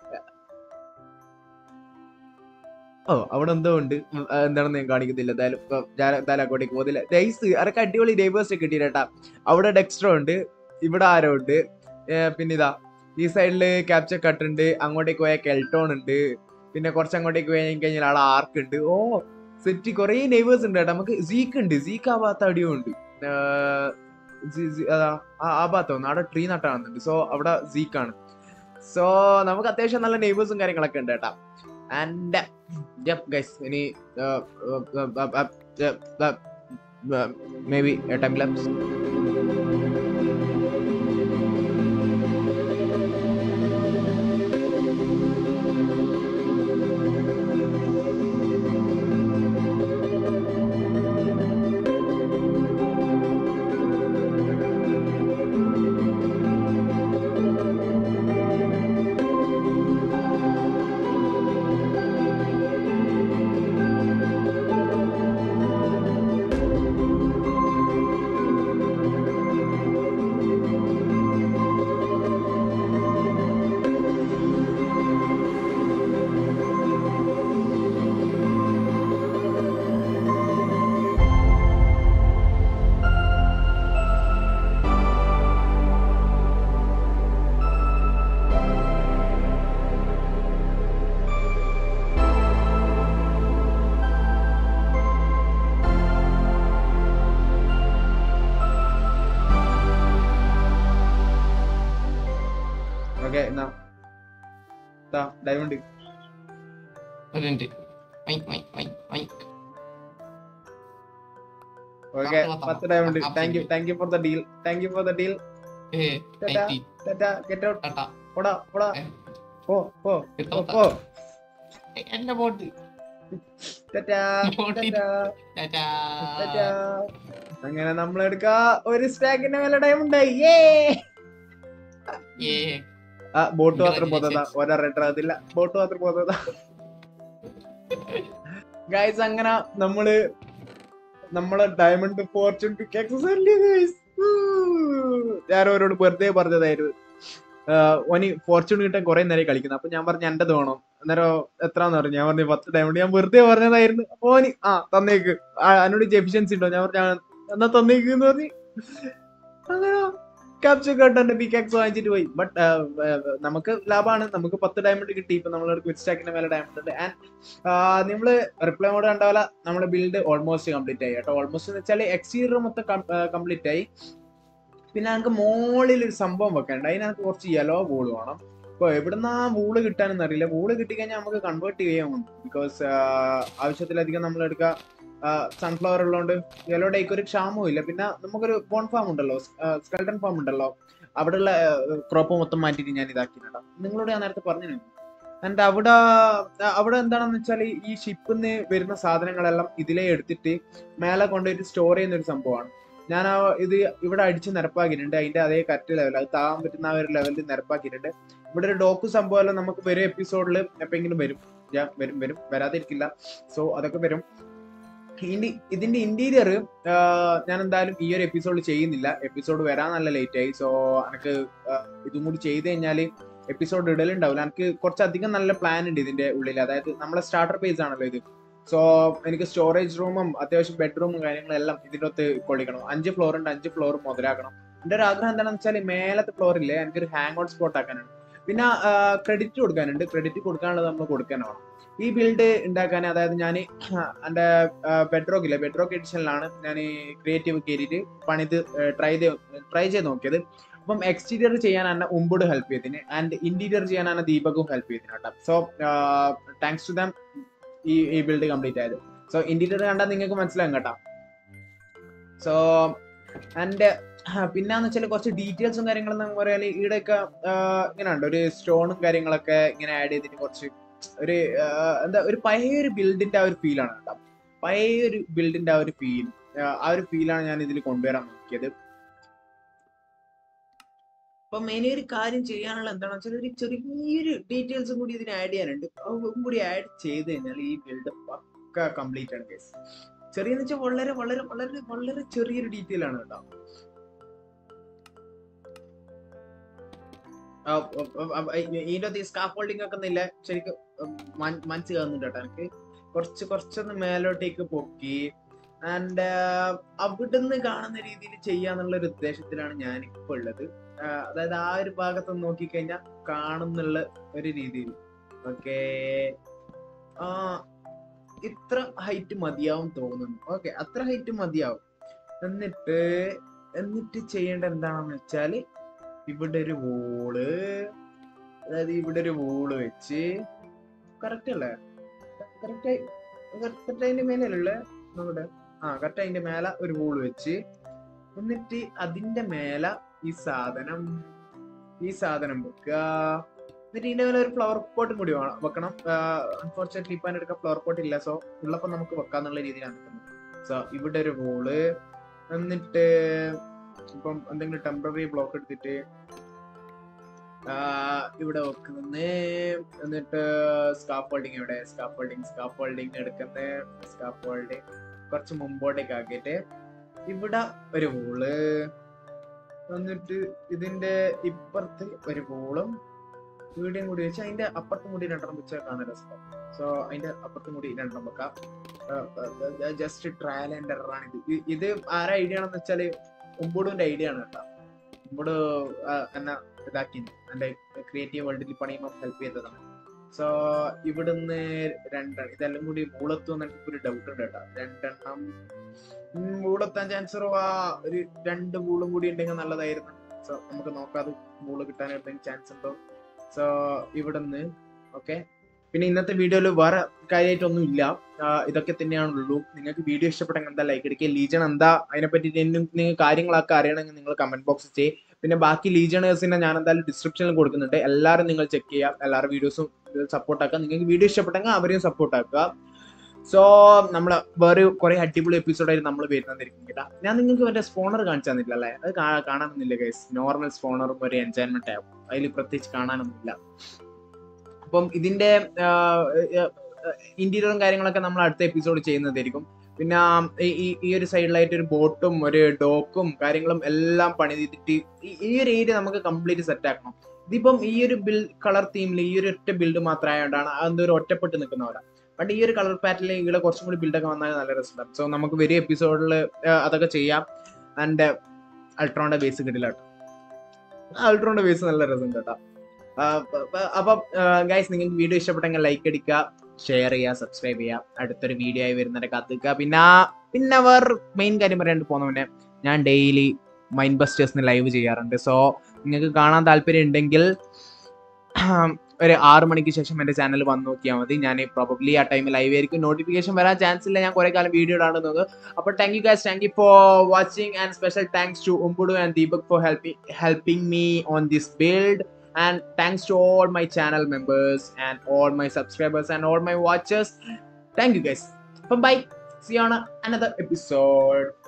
ഓ അവിടെ എന്തോ ഉണ്ട് ഉം, ആ, എന്താണെന്ന് ഞാൻ കാണിക്കുന്നില്ല എന്തായാലും ഇപ്പൊ ഞാൻ എന്തായാലും അങ്ങോട്ടേക്ക് പോകുന്നില്ല നൈസ് അതൊക്കെ അടിപൊളി ഡൈവേഴ്സ് കിട്ടിയിട്ടാ അവിടെ ഡെക്സ്ട്രോ ഉണ്ട് ഇവിടെ ആരോ ഉണ്ട് ഏ, പിന്നെ ഇതാ ഈ സൈഡില് ക്യാപ്ചർ കട്ട് ഉണ്ട് അങ്ങോട്ടേക്ക് പോയ കെൽട്ടോൺ ഉണ്ട് പിന്നെ കുറച്ച് അങ്ങോട്ടേക്ക് പോയി കഴിഞ്ഞാൽ അവിടെ ആർക്ക് ഉണ്ട് ഓ സെറ്റ് കുറേ നെയ്വേഴ്സ് ഉണ്ട് കേട്ടോ നമുക്ക് സീക്ക് ഉണ്ട് സീക്ക് ആ ഭാഗത്ത് അടിയും ഉണ്ട് ഏ, സി- സി- അതാ, ആ- ആ ഭാഗത്ത് വന്നു അവിടെ ട്രീ നട്ടാണെന്നുണ്ട് സോ അവിടെ സീക്കാണ് സോ നമുക്ക് അത്യാവശ്യം നല്ല നെയ്വേഴ്സും കാര്യങ്ങളൊക്കെ ഉണ്ട് കേട്ടാ ആൻഡ് യപ്പ് ഗൈസ് ഇനി maybe time lapse okay എന്നാ ഡയമണ്ട് ഒരു minute why, why, why, why. Okay പത്ത് പത്ത് ഡയമണ്ട് പത്ത് thank you thank you for the deal thank you for the deal ഏ, ടാറ്റാ ഐ ടി, ടാറ്റാ ഗെറ്റ് ഔട്ട് ടാറ്റാ. പോടാ പോടാ ഏ. പോ പോ കിട്ടോ, പോ പോ ഏ, എന്റെ boat tata boat tata tata. Tata അങ്ങനെ നമ്മൾ എടുക്കാ ഒരു സ്റ്റാക്കിന്റെ മേലെ ഡയമണ്ട് ഏ ഏ, ആ ബോട്ട് മാത്രം Congratulations. പോന്നതാ ഒരാ റെഡ് അതില്ല ബോട്ട് മാത്രം പോന്നതാ ഗൈസ് അങ്ങനെ നമ്മള് നമ്മളെ ഡയമണ്ട് ഫോർച്യൂൺ പിക്കാക്സസ് ഗൈസ് ഞാൻ അവരോട് വെറുതെ പറഞ്ഞതായിരുന്നു ആഹ് ഓന് ഫോർച്യൂൺ കിട്ടാൻ കുറെ നേരം കളിക്കുന്നു അപ്പൊ ഞാൻ പറഞ്ഞു എന്റെ വേണം അന്നേരം എത്രാന്ന് പറഞ്ഞു ഞാൻ പറഞ്ഞു പത്ത് ഡയമണ്ട് ഞാൻ വെറുതെ പറഞ്ഞതായിരുന്നു അപ്പൊ ഓന് ആ തന്നേക്ക് ആ, എന്നോട് എഫിഷ്യൻസി ഉണ്ടോ ഞാൻ പറഞ്ഞു "ആ, എന്നാ തന്നേക്ക് എന്ന് പറഞ്ഞു അങ്ങനെ ക്യാപ്ചർ കട്ടെ പിക്കാക്സ് വാങ്ങിച്ചിട്ട് പോയി ബട്ട് നമുക്ക് ലാഭമാണ് നമുക്ക് പത്ത് ഡയമണ്ട് കിട്ടി ഇപ്പൊ നമ്മളെ ക്വിറ്റ് സ്റ്റാക്കിന്റെ മേലെ ഡയമണ്ട് ഉണ്ട് ആൻഡ് നമ്മള് റിപ്ലൈ മോഡ് കണ്ടാല നമ്മുടെ ബിൽഡ് ഓൾമോസ്റ്റ് കംപ്ലീറ്റ് ആയി കേട്ടോ ഓൾമോസ്റ്റ് എന്ന് വെച്ചാൽ എക്സ്റ്റീരിയർ മൊത്തം കംപ്ലീറ്റ് ആയി പിന്നെ നമുക്ക് മോളിൽ ഒരു സംഭവം വെക്കാനുണ്ട് അതിനകത്ത് കുറച്ച് യെല്ലോ വൂള് വേണം ഇപ്പൊ എവിടുന്ന് ആ വൂള് കിട്ടാനെന്ന് അറിയില്ല വൂള് കിട്ടിക്കഴിഞ്ഞാൽ നമുക്ക് കൺവേർട്ട് ചെയ്യാൻ ബിക്കോസ് ആവശ്യത്തിലധികം നമ്മൾ എടുക്കുക സൺഫ്ലവർ ഉള്ളതുകൊണ്ട് യെല്ലോ ഡേക്ക് ഒരു ക്ഷാമവും ഇല്ല പിന്നെ നമുക്കൊരു ബോൺ ഫാം ഉണ്ടല്ലോ സ്കെൽട്ടൺ ഫാം ഉണ്ടല്ലോ അവിടെയുള്ള ക്രോപ്പ് മൊത്തം മാറ്റിയിട്ട് ഞാൻ ഇതാക്കിയിട്ടുണ്ടോ നിങ്ങളോട് ഞാൻ നേരത്തെ പറഞ്ഞു ആൻഡ് അവിടെ ആ, അവിടെ എന്താണെന്ന് വെച്ചാൽ ഈ ഷിപ്പിൽ നിന്ന് വരുന്ന സാധനങ്ങളെല്ലാം ഇതിലേ എടുത്തിട്ട് മേലെ കൊണ്ടുപോയിട്ട് സ്റ്റോർ ചെയ്യുന്ന ഒരു സംഭവമാണ് ഞാൻ ആ ഇത് ഇവിടെ അടിച്ച് നിരപ്പാക്കിയിട്ടുണ്ട് അതിന്റെ അതേ കറക്റ്റ് ലെവൽ അത് താകാൻ പറ്റുന്ന ആ ഒരു ലെവലിൽ നിരപ്പാക്കിയിട്ടുണ്ട് ഇവിടെ ഒരു ഡോക്ക് സംഭവമെല്ലാം നമുക്ക് വരും എപ്പിസോഡിൽ എപ്പോഴെങ്കിലും വരും ഞാൻ വരും വരും വരാതിരിക്കില്ല സോ അതൊക്കെ വരും ഇനി- ഇതിന്റെ ഇന്റീരിയർ ഞാൻ എന്തായാലും ഈ ഒരു എപ്പിസോഡ് ചെയ്യുന്നില്ല എപ്പിസോഡ് വരാൻ നല്ല ലേറ്റ് ആയി സോ എനിക്ക് ഇതും കൂടി ചെയ്ത് കഴിഞ്ഞാൽ എപ്പിസോഡ് ഇടലുണ്ടാവില്ല എനിക്ക് കുറച്ചധികം നല്ല പ്ലാൻ ഉണ്ട് ഇതിന്റെ ഉള്ളിൽ അതായത് നമ്മളെ സ്റ്റാർട്ടർ പേജ് ആണല്ലോ ഇത് സോ എനിക്ക് സ്റ്റോറേജ് റൂമും അത്യാവശ്യം ബെഡ്റൂമും കാര്യങ്ങളും എല്ലാം ഇതിൻ്റെ അകത്ത് കൊള്ളിക്കണം അഞ്ച് ഫ്ലോർ ഉണ്ട് അഞ്ച് ഫ്ലോർ മുതലാക്കണം എൻ്റെ ഒരു ആഗ്രഹം എന്താണെന്ന് വെച്ചാൽ മേലത്തെ ഫ്ലോറില്ലേ എനിക്കൊരു ഹാങ് ഔട്ട് സ്പോട്ട് ആക്കാനാണ് പിന്നെ ക്രെഡിറ്റ് കൊടുക്കാനുണ്ട് ക്രെഡിറ്റ് കൊടുക്കാനുള്ളത് നമ്മൾ കൊടുക്കാനാണ് ഈ ബിൽഡ് ഉണ്ടാക്കാൻ അതായത് ഞാൻ എൻ്റെ ബെഡ്റോക്ക് ഇല്ലേ ബെഡ്റോക്ക് എഡിഷനിലാണ് ഞാൻ ക്രിയേറ്റീവ് കയറിയിട്ട് പണിത് ട്രൈ ചെയ്ത് ട്രൈ ചെയ്ത് നോക്കിയത് അപ്പം എക്സ്റ്റീരിയർ ചെയ്യാൻ എന്നെ ഉമ്പോട് ഹെൽപ്പ് ചെയ്തിന് ആൻഡ് ഇന്റീരിയർ ചെയ്യാൻ എന്നെ ദീപകും ഹെൽപ്പ് ചെയ്തിന് കേട്ടോ സോ താങ്ക്സ് ടു ദം ഈ ഈ ബിൽഡ് കംപ്ലീറ്റ് ആയത് സോ ഇന്റീരിയർ കണ്ടാൽ നിങ്ങൾക്ക് മനസ്സിലാകും കേട്ടോ സോ ആൻഡ് പിന്നെന്ന് വെച്ചാൽ കുറച്ച് ഡീറ്റെയിൽസും കാര്യങ്ങളും എന്ന് പറയാൻ ഈടെയൊക്കെ ഇങ്ങനെ ഉണ്ട് ഒരു സ്റ്റോണും കാര്യങ്ങളൊക്കെ ഇങ്ങനെ ആഡ് ചെയ്തിട്ട് കുറച്ച് ഒരു ആ, എന്താ ഒരു പഴയ ഒരു ബിൽഡിന്റെ ആ ഒരു ഫീലാണ് കേട്ടോ പഴയ ഒരു ബിൽഡിന്റെ ആ ഒരു ഫീൽ ആ ഒരു ഫീലാണ് ഞാൻ ഇതിൽ കൊണ്ടുവരാൻ നോക്കിയത് അപ്പൊ മെയിൻ ഒരു കാര്യം ചെയ്യാനുള്ള എന്താണെന്ന് വെച്ചാൽ ഒരു ചെറിയൊരു ഡീറ്റെയിൽസും കൂടി ഇതിന് ആഡ് ചെയ്യാനുണ്ട് അതും കൂടി ആഡ് ചെയ്ത് കഴിഞ്ഞാൽ ഈ ബിൽഡ് പക്ക കംപ്ലീറ്റ് ആണ് കേസ് ചെറിയെന്ന് വെച്ചാൽ വളരെ വളരെ വളരെ വളരെ ചെറിയൊരു ഡീറ്റെയിൽ ആണ് കേട്ടോ ആ, ആ, ആ, ആ, ഇതിന്റെ അകത്ത് ഈ സ്കാഫ് ഹോൾഡിംഗ് ഒക്കെ ഒന്നില്ല ശരിക്കും മൻ- മനസ്സ് കാണുന്നുണ്ട് കേട്ടോ എനിക്ക് കുറച്ച് കുറച്ചൊന്ന് മേലോട്ടേക്ക് പൊക്കി ആൻഡ് അവിടുന്ന് കാണുന്ന രീതിയിൽ ചെയ്യാന്നുള്ള ഒരു ഉദ്ദേശത്തിലാണ് ഞാൻ ഇപ്പൊ ഉള്ളത് ആ, അതായത് ആ ഒരു ഭാഗത്ത് നോക്കിക്കഴിഞ്ഞാൽ കാണുന്നുള്ള ഒരു രീതിയിൽ ഓക്കെ ആ ഇത്ര ഹൈറ്റ് മതിയാവും തോന്നുന്നു ഓക്കെ അത്ര ഹൈറ്റ് മതിയാവും എന്നിട്ട് എന്നിട്ട് ചെയ്യേണ്ട എന്താണെന്ന് വെച്ചാല് ഇവിടെ ഒരു വോള് അതായത് ഇവിടെ ഒരു വോള് വെച്ച് കറക്റ്റ് അല്ലേ കറക്റ്റ് കറക്റ്റ് അതിന്റെ മേലല്ലേ നമ്മുടെ ആ കറക്റ്റ് അതിന്റെ മേലെ ഒരു വോള് വെച്ച് എന്നിട്ട് അതിന്റെ മേലെ ഈ സാധനം ഈ സാധനം വെക്കുക എന്നിട്ട് ഇതിന്റെ മേലെ ഒരു ഫ്ലവർ പോട്ടും കൂടി വേണം വെക്കണം അൺഫോർച്ചുനേറ്റ്ലി ഇപ്പൊ എടുക്കാൻ ഫ്ലവർ പോട്ട് ഇല്ല സോ ഉള്ളപ്പോ നമുക്ക് വെക്കാന്നുള്ള രീതിയിലാണ് നിൽക്കുന്നത് സോ ഇവിടെ ഒരു വോള് എന്നിട്ട് ഇപ്പം എന്തെങ്കിലും ടെമ്പററി ബ്ലോക്ക് എടുത്തിട്ട് ആ, ഇവിടെ വെക്കുന്നത് എന്നിട്ട് സ്കാഫ് ഹോൾഡിങ് ഇവിടെ സ്കാഫ് ഹോൾഡിങ് സ്കാഫ് ഹോൾഡിങ് എടുക്കുന്ന സ്കാഫ് ഹോൾഡിങ് കുറച്ച് മുമ്പോട്ടേക്ക് ആക്കിയിട്ട് ഇവിടെ ഒരു വൂള് എന്നിട്ട് ഇതിന്റെ ഇപ്പുറത്ത് ഒരു വൂളും ഇവിടെയും കൂടി വെച്ച് അതിന്റെ അപ്പുറത്തും കൂടി രണ്ടെണ്ണം വെച്ചാൽ കാണാൻ രസം സോ അതിന്റെ അപ്പുറത്തും കൂടി രണ്ടെണ്ണം വെക്കാം ജസ്റ്റ് ട്രയൽ ആൻഡ് എറർ ആണ് ഇത് ഇ- ഇത് ആരാ ഐഡിയ ആണെന്ന് വെച്ചാല് ഉമ്പൂടുവിന്റെ ഐഡിയ ആണ് കേട്ടോ ഉമ്പൂട് ആ, എന്നെ ഇതാക്കി എന്റെ ക്രിയേറ്റീവ് വേൾഡിൽ പണിയുമ്പോൾ ഹെൽപ്പ് ചെയ്തതാണ് സോ ഇവിടുന്ന് രണ്ടെണ്ണം ഇതെല്ലാം കൂടി മൂളത്തും എന്ന് എനിക്ക് ഒരു ഡൗട്ട് ഉണ്ട് കേട്ടോ രണ്ടെണ്ണം ഉം, മൂളെത്താൻ ചാൻസ് കുറവാ ഒരു രണ്ട് ബൂളും കൂടി ഉണ്ടെങ്കിൽ നല്ലതായിരുന്നു സോ നമുക്ക് നോക്കാതെ ബൂള് കിട്ടാൻ എന്തെങ്കിലും ചാൻസ് ഉണ്ടോ സോ ഇവിടുന്ന് ഓക്കെ പിന്നെ ഇന്നത്തെ വീഡിയോയിൽ വേറെ കാര്യമായിട്ടൊന്നും ഇല്ല ആ, ഇതൊക്കെ തന്നെയാണുള്ളൂ നിങ്ങൾക്ക് വീഡിയോ ഇഷ്ടപ്പെട്ടെങ്കിൽ എന്താ ലൈക്ക് അടിക്കുക ലീജൺ എന്താ അതിനെ പറ്റിയിട്ട് നിങ്ങൾ കാര്യങ്ങളൊക്കെ അറിയണമെങ്കിൽ നിങ്ങൾ കമന്റ് ബോക്സിൽ ചെയ്യും പിന്നെ ബാക്കി ലീജണേഴ്സിനെ ഞാൻ എന്തായാലും ഡിസ്ക്രിപ്ഷനിൽ കൊടുക്കുന്നുണ്ട് എല്ലാവരും നിങ്ങൾ ചെക്ക് ചെയ്യാം എല്ലാവരുടെ വീഡിയോസും സപ്പോർട്ട് ആക്കുക നിങ്ങൾക്ക് വീഡിയോ ഇഷ്ടപ്പെട്ടെങ്കിൽ അവരെയും സപ്പോർട്ട് ആക്കുക സോ നമ്മൾ വേറെ കുറെ അടിപൊളി എപ്പിസോഡായിട്ട് നമ്മൾ വരുന്നതായിരിക്കും കേട്ടോ ഞാൻ നിങ്ങൾക്ക് മറ്റേ സ്പോണർ കാണിച്ചു തന്നില്ല അല്ലേ അത് കാ- കാണാനൊന്നുമില്ല ഗൈസ് നോർമൽ സ്പോണറും ഒരു എൻജോയ്മെന്റ് ആവും അതിൽ പ്രത്യേകിച്ച് കാണാനൊന്നുമില്ല അപ്പം ഇതിന്റെ ഇന്റീരിയറും കാര്യങ്ങളൊക്കെ നമ്മൾ അടുത്ത എപ്പിസോഡ് ചെയ്യുന്നതായിരിക്കും പിന്നെ ഈ- ഈ ഈ ഒരു സൈഡിലായിട്ട് ഒരു ബോട്ടും ഒരു ഡോക്കും കാര്യങ്ങളും എല്ലാം പണിതിട്ട് ഈ- ഈ ഒരു ഏരിയ നമുക്ക് കംപ്ലീറ്റ് സെറ്റ് ആക്കണം ഇതിപ്പം ഈ ഒരു ബിൽ കളർ തീമിൽ ഈ ഒരു ഒറ്റ ബിൽഡ് മാത്രമായതുകൊണ്ടാണ് അതെന്തോ ഒരു ഒറ്റപ്പെട്ട് നിൽക്കുന്നവരാ ബട്ട് ഈ ഒരു കളർ പാറ്റേണിൽ ഇവിടെ കുറച്ചും കൂടി ബിൽഡൊക്കെ വന്നാൽ നല്ല രസമുണ്ടാവും സോ നമുക്ക് വരും എപ്പിസോഡിൽ അതൊക്കെ ചെയ്യാം ആൻഡ് അൾട്രോണിന്റെ ബേസ് കിട്ടില്ല കേട്ടോ അൾട്രോണിന്റെ ബേസ് നല്ല രസമുണ്ട് കേട്ടോ ആ, പ- പ- അപ്പം ഗൈസ് നിങ്ങൾക്ക് വീഡിയോ ഇഷ്ടപ്പെട്ടെങ്കിൽ ലൈക്ക് അടിക്കുക ഷെയർ ചെയ്യുക സബ്സ്ക്രൈബ് ചെയ്യുക അടുത്തൊരു വീഡിയോ ആയി വരുന്നവരെ കാത്തിക്കുക പിന്നെ പിന്നെ വേറെ മെയിൻ കാര്യം പറയാണ്ട് പോകുന്നവനെ ഞാൻ ഡെയിലി മൈൻഡ് ബസ്റ്റേഴ്സിന് ലൈവ് ചെയ്യാറുണ്ട് സോ നിങ്ങൾക്ക് കാണാൻ താല്പര്യം ഉണ്ടെങ്കിൽ ഒരു ആറ് മണിക്ക് ശേഷം എൻ്റെ ചാനൽ വന്ന് നോക്കിയാൽ മതി ഞാൻ പ്രോബബ്ലി ആ ടൈമിൽ ലൈവ് ആയിരിക്കും നോട്ടിഫിക്കേഷൻ വരാൻ ചാൻസ് ഇല്ല ഞാൻ കുറെ കാലം വീഡിയോ ഇടാണ്ട് നോക്കുക അപ്പോൾ thank you guys thank you for watching and special thanks to Umbudu and Deepak for helping helping me on this build and thanks to all my channel members and all my subscribers and all my watchers thank you guys bye bye see you on another episode